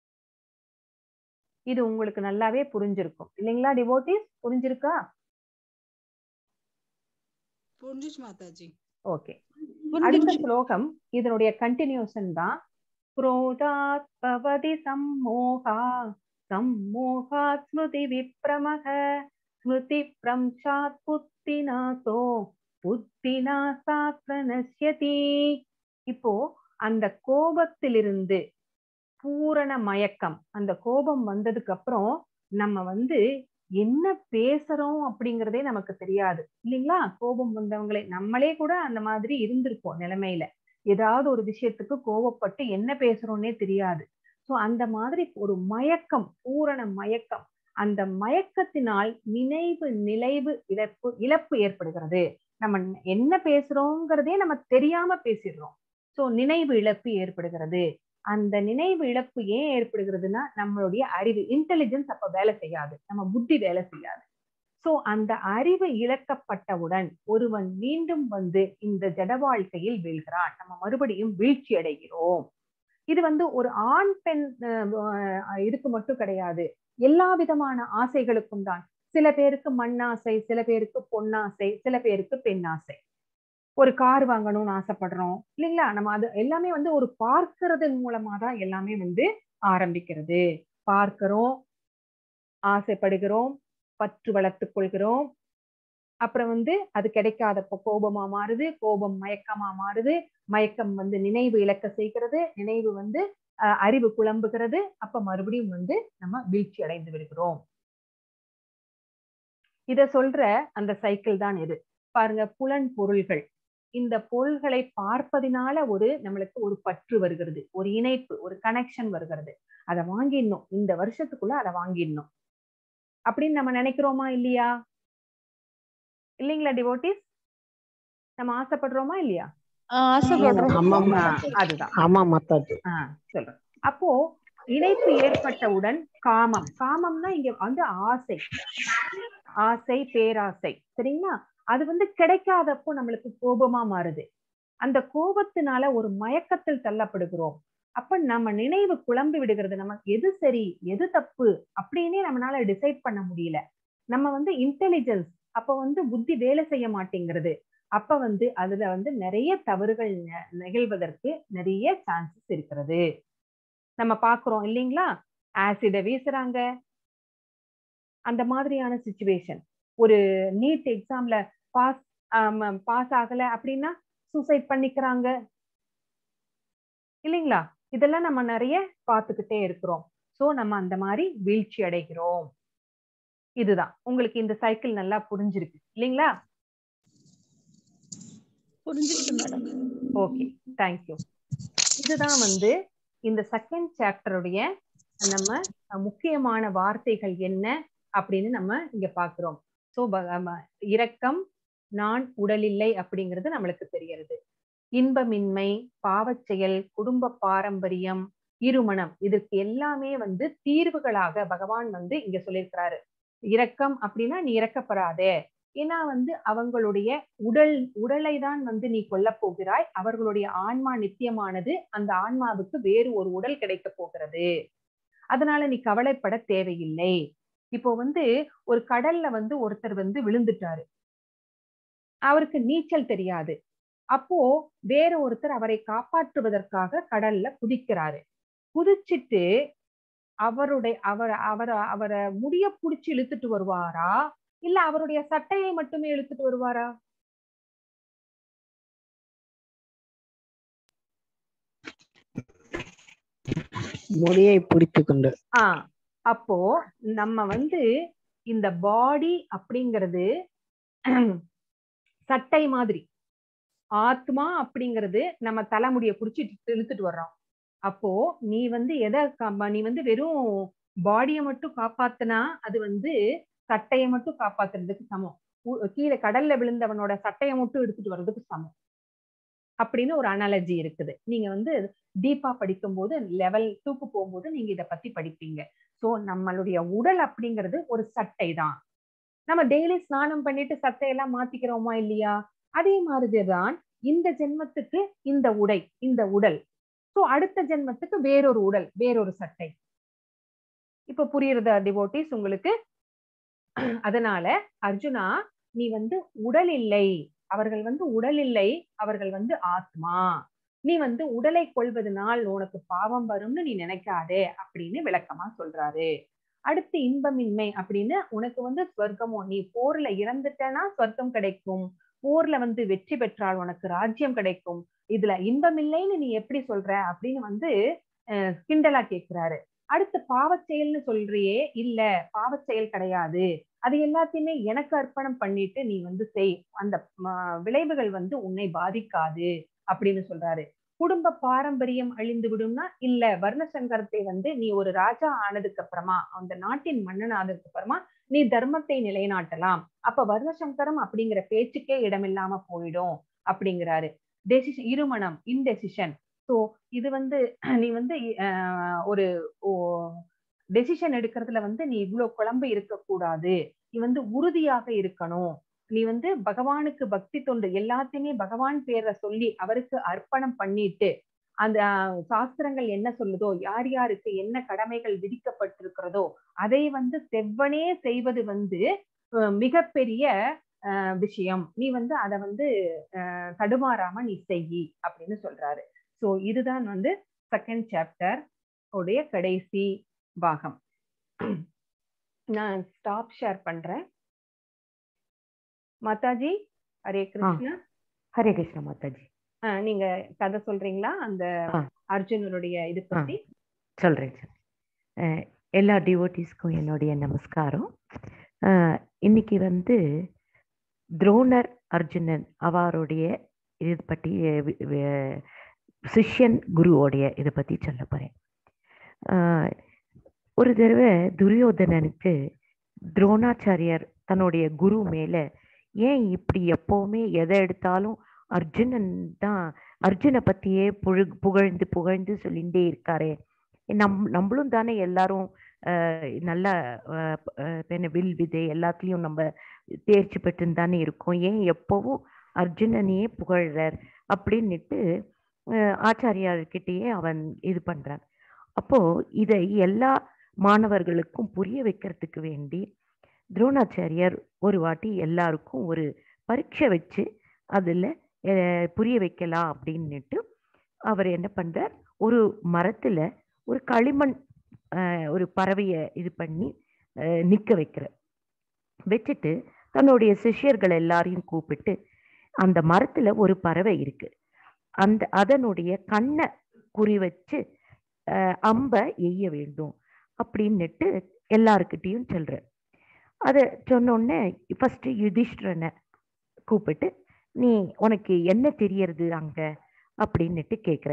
இது உங்களுக்கு நல்லாவே புரிஞ்சிருக்கும் இல்லைங்களா டிவோட்டிஸ் புரிஞ்சிருக்கா புரிஞ்சிச்சு மாதாஜி ஓகே அடுத்த ஸ்லோகம் இதனுடைய கண்டினியூஷன் தான் क्रोधात् भवति सम्मोहा सम्मोहात् स्मृति विप्रमः स्मृति प्रंशात् புத்தினாசோ புத்தினாசா பிரணஷ்யதி இப்போ அந்த கோபத்திலிருந்து பூரண மயக்கம் அந்த கோபம் வந்ததுக்கு அப்புறம் நம்ம வந்து என்ன பேசுறோம் அப்படிங்கறதே நமக்கு தெரியாது இல்லைங்களா கோபம் வந்தவங்களே நம்மளே கூட அந்த மாதிரி இருந்திருப்போம் நிலைமையில ஏதாவது ஒரு விஷயத்துக்கு கோபப்பட்டு என்ன பேசுறோம்னே தெரியாது சோ அந்த மாதிரி ஒரு மயக்கம் பூரண மயக்கம் அந்த மயக்கத்தினால் நினைவு நிலைவு இழப்பு இழப்பு ஏற்படுகிறது நம்ம என்ன பேசுறோங்கிறதே நம்ம தெரியாம பேசிடுறோம் சோ நினைவு இழப்பு ஏற்படுகிறது அந்த நினைவு இழப்பு ஏன் ஏற்படுகிறதுனா நம்மளுடைய அறிவு இன்டெலிஜென்ஸ் அப்ப வேலை செய்யாது நம்ம புத்தி வேலை செய்யாது சோ அந்த அறிவு இழக்கப்பட்டவுடன் ஒருவன் மீண்டும் வந்து இந்த ஜட வாழ்க்கையில் வீழ்கிறான் நம்ம மறுபடியும் வீழ்ச்சி அடைகிறோம் இது வந்து ஒரு ஆண் பெண் இதுக்கு மட்டும் கிடையாது எல்லா விதமான ஆசைகளுக்கும் தான் சில பேருக்கு மண்ணாசை சில பேருக்கு பொன்னாசை சில பேருக்கு பெண்ணாசை ஒரு கார் வாங்கணும்னு ஆசைப்படுறோம் இல்லைங்களா நம்ம அது எல்லாமே வந்து ஒரு பார்க்கறதன் மூலமா தான் எல்லாமே வந்து ஆரம்பிக்கிறது பார்க்கிறோம் ஆசைப்படுகிறோம் பற்று வளர்த்துக் கொள்கிறோம் அப்புறம் வந்து அது கிடைக்காதப்போ கோபமா மாறுது கோபம் மயக்கமா மாறுது மயக்கம் வந்து நினைவு இழக்க செய்கிறது நினைவு வந்து அறிவு குழம்புகிறது அப்ப மறுபடியும் வந்து நம்ம வீழ்ச்சி அடைந்து விடுகிறோம் இத சொல்ற அந்த சைக்கிள் தான் இது பாருங்க புலன் பொருள்கள் இந்த பொருள்களை பார்ப்பதினால ஒரு நம்மளுக்கு ஒரு பற்று வருகிறது ஒரு இணைப்பு ஒரு கனெக்ஷன் வருகிறது அதை வாங்கிடணும் இந்த வருஷத்துக்குள்ள அதை வாங்கிடணும் அப்படின்னு நம்ம நினைக்கிறோமா இல்லையா இல்லைங்களா டிவோட்டிஸ் நம்ம ஆசைப்படுறோமா இல்லையா ஆசைப்படுறோம் அதுதான் ஆமா மாதாஜி ஆஹ் சொல்றேன் அப்போ இணைப்பு ஏற்பட்டவுடன் காமம் காமம்னா இங்க வந்து ஆசை ஆசை பேராசை சரிங்களா அது வந்து கிடைக்காதப்போ நம்மளுக்கு கோபமா மாறுது அந்த கோபத்தினால ஒரு மயக்கத்தில் தள்ளப்படுகிறோம் அப்ப நம்ம நினைவு குழம்பி விடுகிறது நமக்கு எது சரி எது தப்பு அப்படின்னே நம்மளால டிசைட் பண்ண முடியல நம்ம வந்து இன்டெலிஜென்ஸ் அப்ப வந்து புத்தி வேலை செய்ய மாட்டேங்கிறது அப்ப வந்து அதுல வந்து நிறைய தவறுகள் நிகழ்வதற்கு நிறைய சான்சஸ் இருக்கிறது நம்ம பாக்குறோம் இல்லைங்களா ஆசிட வீசுறாங்க அந்த மாதிரியான சுச்சுவேஷன் ஒரு நீட் எக்ஸாம்ல பாஸ் பாஸ் ஆகல அப்படின்னா சூசைட் பண்ணிக்கிறாங்க இல்லைங்களா இதெல்லாம் நம்ம நிறைய பார்த்துக்கிட்டே இருக்கிறோம் சோ நம்ம அந்த மாதிரி வீழ்ச்சி அடைகிறோம் இதுதான் உங்களுக்கு இந்த சைக்கிள் நல்லா புரிஞ்சிருக்கு இல்லைங்களா புரிஞ்சிருக்கு மேடம் ஓகே தேங்க்யூ இதுதான் வந்து இந்த செகண்ட் சாப்டருடைய நம்ம அஹ், முக்கியமான வார்த்தைகள் என்ன அப்படின்னு நம்ம இங்க பாக்குறோம் சோ இரக்கம் நான் உடலில்லை அப்படிங்கிறது நம்மளுக்கு தெரிகிறது இன்பமின்மை பாவச் செயல் குடும்ப பாரம்பரியம் இருமணம் இதற்கு எல்லாமே வந்து தீர்வுகளாக பகவான் வந்து இங்க சொல்லியிருக்கிறாரு இரக்கம் அப்படின்னா நீ இறக்கப்படாதே ஏன்னா வந்து அவங்களுடைய உடல் உடலை தான் வந்து நீ கொல்லப் போகிறாய் அவர்களுடைய ஆன்மா நித்தியமானது அந்த ஆன்மாவுக்கு வேறு ஒரு உடல் கிடைக்க போகிறது அதனால நீ கவலைப்பட தேவையில்லை இப்போ வந்து ஒரு கடல்ல வந்து ஒருத்தர் வந்து விழுந்துட்டாரு அவருக்கு நீச்சல் தெரியாது அப்போ வேற ஒருத்தர் அவரை காப்பாற்றுவதற்காக கடல்ல குதிக்கிறாரு குதிச்சிட்டு அவருடைய அவர் அவரை அவரை முடிய புடிச்சு இழுத்துட்டு வருவாரா இல்ல அவருடைய சட்டையை மட்டுமே இழுத்துட்டு வருவாரா முடியை பிடித்து கொண்டு ஆ அப்போ நம்ம வந்து இந்த பாடி அப்படிங்கிறது சட்டை மாதிரி ஆத்மா அப்படிங்கிறது நம்ம தலைமுடிய புடிச்சிட்டு இழுத்துட்டு வர்றோம் அப்போ நீ வந்து எதை கா- நீ வந்து வெறும் பாடியை மட்டும் காப்பாத்துனா அது வந்து சட்டையை மட்டும் காப்பாத்துறதுக்கு சமம் உ- கீழே கடல்ல விழுந்தவனோட சட்டையை மட்டும் எடுத்துட்டு வர்றதுக்கு சமம் அப்படின்னு ஒரு அனாலஜி இருக்குது நீங்க வந்து டீப்பா படிக்கும்போது லெவல் டூக்கு போகும்போது நீங்க இத பத்தி படிப்பீங்க சோ நம்மளுடைய உடல் அப்படிங்கிறது ஒரு சட்டை தான் நம்ம டெய்லி ஸ்நானம் பண்ணிட்டு சட்டையெல்லாம் மாத்திக்கிறோமா இல்லையா அதே மாதிரிதான் இந்த ஜென்மத்துக்கு இந்த உடை இந்த உடல் சோ அடுத்த ஜென்மத்துக்கு வேறொரு உடல் வேறொரு சட்டை இப்ப புரியுறதா டிவோட்டிஸ் உங்களுக்கு அதனால அர்ஜுனா நீ வந்து உடல் இல்லை அவர்கள் வந்து உடல் இல்லை அவர்கள் வந்து ஆத்மா நீ வந்து உடலை கொள்வதனால் உனக்கு பாவம் வரும்னு நீ நினைக்காதே அப்படின்னு விளக்கமா சொல்றாரு அடுத்து இன்பமின்மை அப்படின்னு உனக்கு வந்து ஸ்வர்க்கமோ நீ போர்ல இறந்துட்டனா ஸ்வர்க்கம் கிடைக்கும் போர்ல வந்து வெற்றி பெற்றால் உனக்கு ராஜ்யம் கிடைக்கும் இதுல இன்பமில்லைன்னு நீ எப்படி சொல்ற அப்படின்னு வந்து அஹ், கிண்டலா கேக்குறாரு அடுத்து பாவச் செயல்னு சொல்றியே இல்ல பாவச் செயல் கிடையாது அது எல்லாத்தையுமே எனக்கு அர்ப்பணம் பண்ணிட்டு நீ வந்து செய் அந்த ம, விளைவுகள் வந்து உன்னை பாதிக்காது அப்படின்னு சொல்றாரு குடும்ப பாரம்பரியம் அழிந்து விடும்னா இல்ல வர்ண சங்கரத்தை வந்து நீ ஒரு ராஜா ஆனதுக்கு அப்புறமா அந்த நாட்டின் மன்னன் ஆனதுக்கு அப்புறமா நீ தர்மத்தை நிலைநாட்டலாம் அப்ப வர்ணசங்கரம் அப்படிங்கிற பேச்சுக்கே இடமில்லாம போயிடும் அப்படிங்கிறாரு டெசிஷன் இருமணம் இன்டெசிஷன் சோ இது வந்து நீ வந்து ஆஹ், ஒரு டெசிஷன் எடுக்கிறதுல வந்து நீ இவ்வளவு குழம்பு இருக்கக்கூடாது நீ வந்து உறுதியாக இருக்கணும் நீ வந்து பகவானுக்கு பக்தி தொண்டு எல்லாத்தையுமே பகவான் பேரை சொல்லி அவருக்கு அர்ப்பணம் பண்ணிட்டு அந்த ஆஹ், சாஸ்திரங்கள் என்ன சொல்லுதோ யார் யாருக்கு என்ன கடமைகள் விதிக்கப்பட்டிருக்கிறதோ அதை வந்து செவ்வனே செய்வது வந்து அஹ், மிகப்பெரிய அஹ், விஷயம் நீ வந்து அதை வந்து அஹ், தடுமாறாம நீ செய் அப்படின்னு சொல்றாரு சோ இதுதான் வந்து செகண்ட் சாப்டர் உடைய கடைசி பாகம் நான் ஸ்டாப் ஷேர் பண்றேன் மாதாஜி ஹரே கிருஷ்ணா ஹரே கிருஷ்ண மாதாஜி அஹ், நீங்க கதை சொல்றீங்களா அந்த ஆ. அர்ஜுனனுடைய இது பத்தி சொல்றேன் சொல்றேன். அஹ், எல்லா டிவோட்டிஸ்க்கும் என்னுடைய நமஸ்காரம் அஹ், இன்னைக்கு வந்து துரோணர் அர்ஜுனன் அவருடைய இது பற்றி அஹ், வி- வி- சிஷ்யன் குருவோடைய இதை பத்தி சொல்ல போறேன் அஹ், ஒரு தடவை துரியோதனனுக்கு துரோணாச்சாரியார் தன்னுடைய குரு மேல ஏன் இப்படி எப்பவுமே எதை எடுத்தாலும் அர்ஜுனன் தான் அர்ஜுனை பத்தியே புழு புகழ்ந்து புகழ்ந்து சொல்லிகிட்டே இருக்காரே நம் நம்மளும் தானே எல்லாரும் அஹ், நல்ல அஹ், அஹ், என்ன வில் விதை எல்லாத்துலயும் நம்ம தேர்ச்சி பெற்றுன்னு தானே இருக்கோம் ஏன் எப்பவும் அர்ஜுனனையே புகழ்றார் அப்படின்னுட்டு அஹ், ஆச்சாரியார்கிட்டயே அவன் இது பண்றான் அப்போ இதை எல்லா மாணவர்களுக்கும் புரிய வைக்கிறதுக்கு வேண்டி துரோணாச்சாரியார் ஒரு வாட்டி எல்லாருக்கும் ஒரு பரீட்சை வச்சு அதுல அஹ், புரிய வைக்கலாம் அப்படின்னுட்டு அவர் என்ன பண்றார் ஒரு மரத்துல ஒரு களிமண் அஹ், ஒரு பறவையை இது பண்ணி அஹ், நிக்க வைக்கிறார் வச்சுட்டு தன்னுடைய சிஷ்யர்கள் எல்லாரையும் கூப்பிட்டு அந்த மரத்துல ஒரு பறவை இருக்கு அந்த அதனுடைய கண்ணை குறி வச்சு அஹ், அம்ப எய்ய வேண்டும் அப்படின்னுட்டு எல்லாருக்கிட்டையும் சொல்றார் அதை சொன்னோடனே ஃபர்ஸ்ட் யுதிஷ்டரனை கூப்பிட்டு நீ உனக்கு என்ன தெரியறது அங்க அப்படின்னுட்டு கேட்குற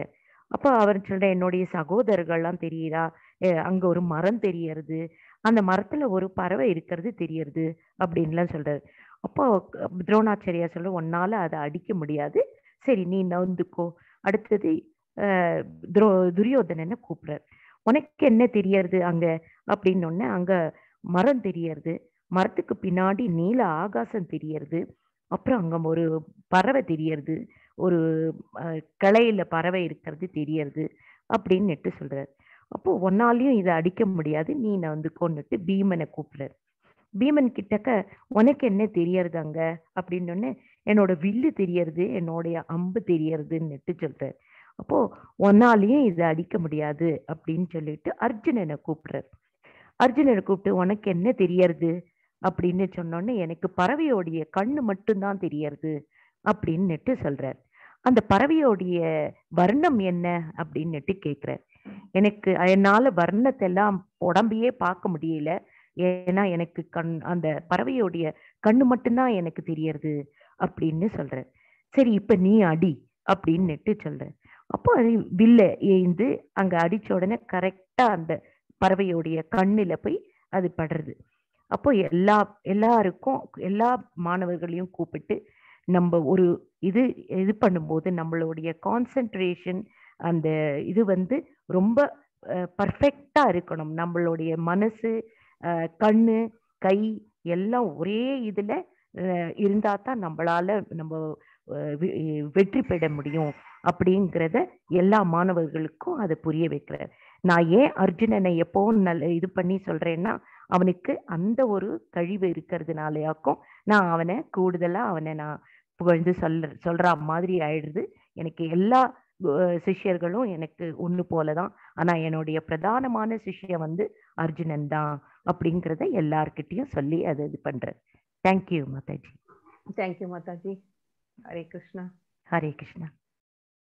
அப்போ அவர் சொல்ற என்னுடைய சகோதரர்கள்லாம் தெரியுதா அஹ் அங்க ஒரு மரம் தெரியறது அந்த மரத்துல ஒரு பறவை இருக்கிறது தெரியறது அப்படின்லாம் சொல்றாரு அப்போ க- துரோணாச்சாரியா சொல்ற உன்னால அதை அடிக்க முடியாது சரி நீ நவுந்துக்கோ அடுத்தது அஹ் துரோ துரியோதனனை கூப்பிடுறார் உனக்கு என்ன தெரியறது அங்க அப்படின்னு உடனே அங்க மரம் தெரியறது மரத்துக்கு பின்னாடி நீல ஆகாசம் தெரியறது அப்புறம் அங்க ஒரு பறவை தெரியறது ஒரு அஹ், கிளையில பறவை இருக்கிறது தெரியறது அப்படின்னுட்டு சொல்றாரு அப்போ ஒன்னாலையும் இதை அடிக்க முடியாது நீ நான் வந்து கொண்டுட்டு பீமனை கூப்பிடுறாரு பீமன் கிட்டக்க உனக்கு என்ன தெரியறது அங்க அப்படின்னு உடனே என்னோட வில்லு தெரியறது என்னுடைய அம்பு தெரியறதுன்னுட்டு சொல்றாரு அப்போ ஒன்னாலையும் இதை அடிக்க முடியாது அப்படின்னு சொல்லிட்டு அர்ஜுனனை கூப்பிடுறாரு அர்ஜுனனை கூப்பிட்டு உனக்கு என்ன தெரியறது அப்படின்னு சொன்னோடனே எனக்கு பறவையோடைய கண்ணு மட்டும்தான் தெரியறது அப்படின்னுட்டு சொல்றார் அந்த பறவையோடைய வர்ணம் என்ன அப்படின்னுட்டு கேக்குறார் எனக்கு என்னால வர்ணத்தை எல்லாம் உடம்பையே பார்க்க முடியல ஏன்னா எனக்கு கண் அந்த பறவையோடைய கண்ணு மட்டும்தான் எனக்கு தெரியறது அப்படின்னு சொல்றார் சரி இப்ப நீ அடி அப்படின்னுட்டு சொல்ற அப்போ அது வில்ல ஏந்து அங்க அடிச்ச உடனே கரெக்டா அந்த பறவையோடைய கண்ணுல போய் அது படுறது அப்போ எல்லா எல்லாருக்கும் எல்லா மாணவர்களையும் கூப்பிட்டு நம்ம ஒரு இது இது பண்ணும்போது நம்மளுடைய கான்சென்ட்ரேஷன் அந்த இது வந்து ரொம்ப பர்ஃபெக்டா இருக்கணும் நம்மளுடைய மனசு அஹ், கண்ணு கை எல்லாம் ஒரே இதுல அஹ், இருந்தா தான் நம்மளால நம்ம அஹ், வெ- வெற்றி பெற முடியும் அப்படிங்கிறத எல்லா மாணவர்களுக்கும் அதை புரிய வைக்கிறார் நான் ஏன் அர்ஜுனனை எப்பவும் நல்ல இது பண்ணி சொல்றேன்னா அவனுக்கு அந்த ஒரு கழிவு இருக்கிறதுனாலயாக்கும் நான் அவனை கூடுதலா அவனை நான் புகழ்ந்து சொல்ல சொல்ற மாதிரி ஆயிடுது எனக்கு எல்லா அஹ், சிஷ்யர்களும் எனக்கு ஒண்ணு போலதான் ஆனா என்னுடைய பிரதானமான சிஷ்யன் வந்து அர்ஜுனன் தான் அப்படிங்கிறத எல்லார்கிட்டயும் சொல்லி அதை இது பண்றேன் தேங்க்யூ மாதாஜி தேங்க்யூ மாதாஜி ஹரே கிருஷ்ணா ஹரே கிருஷ்ணா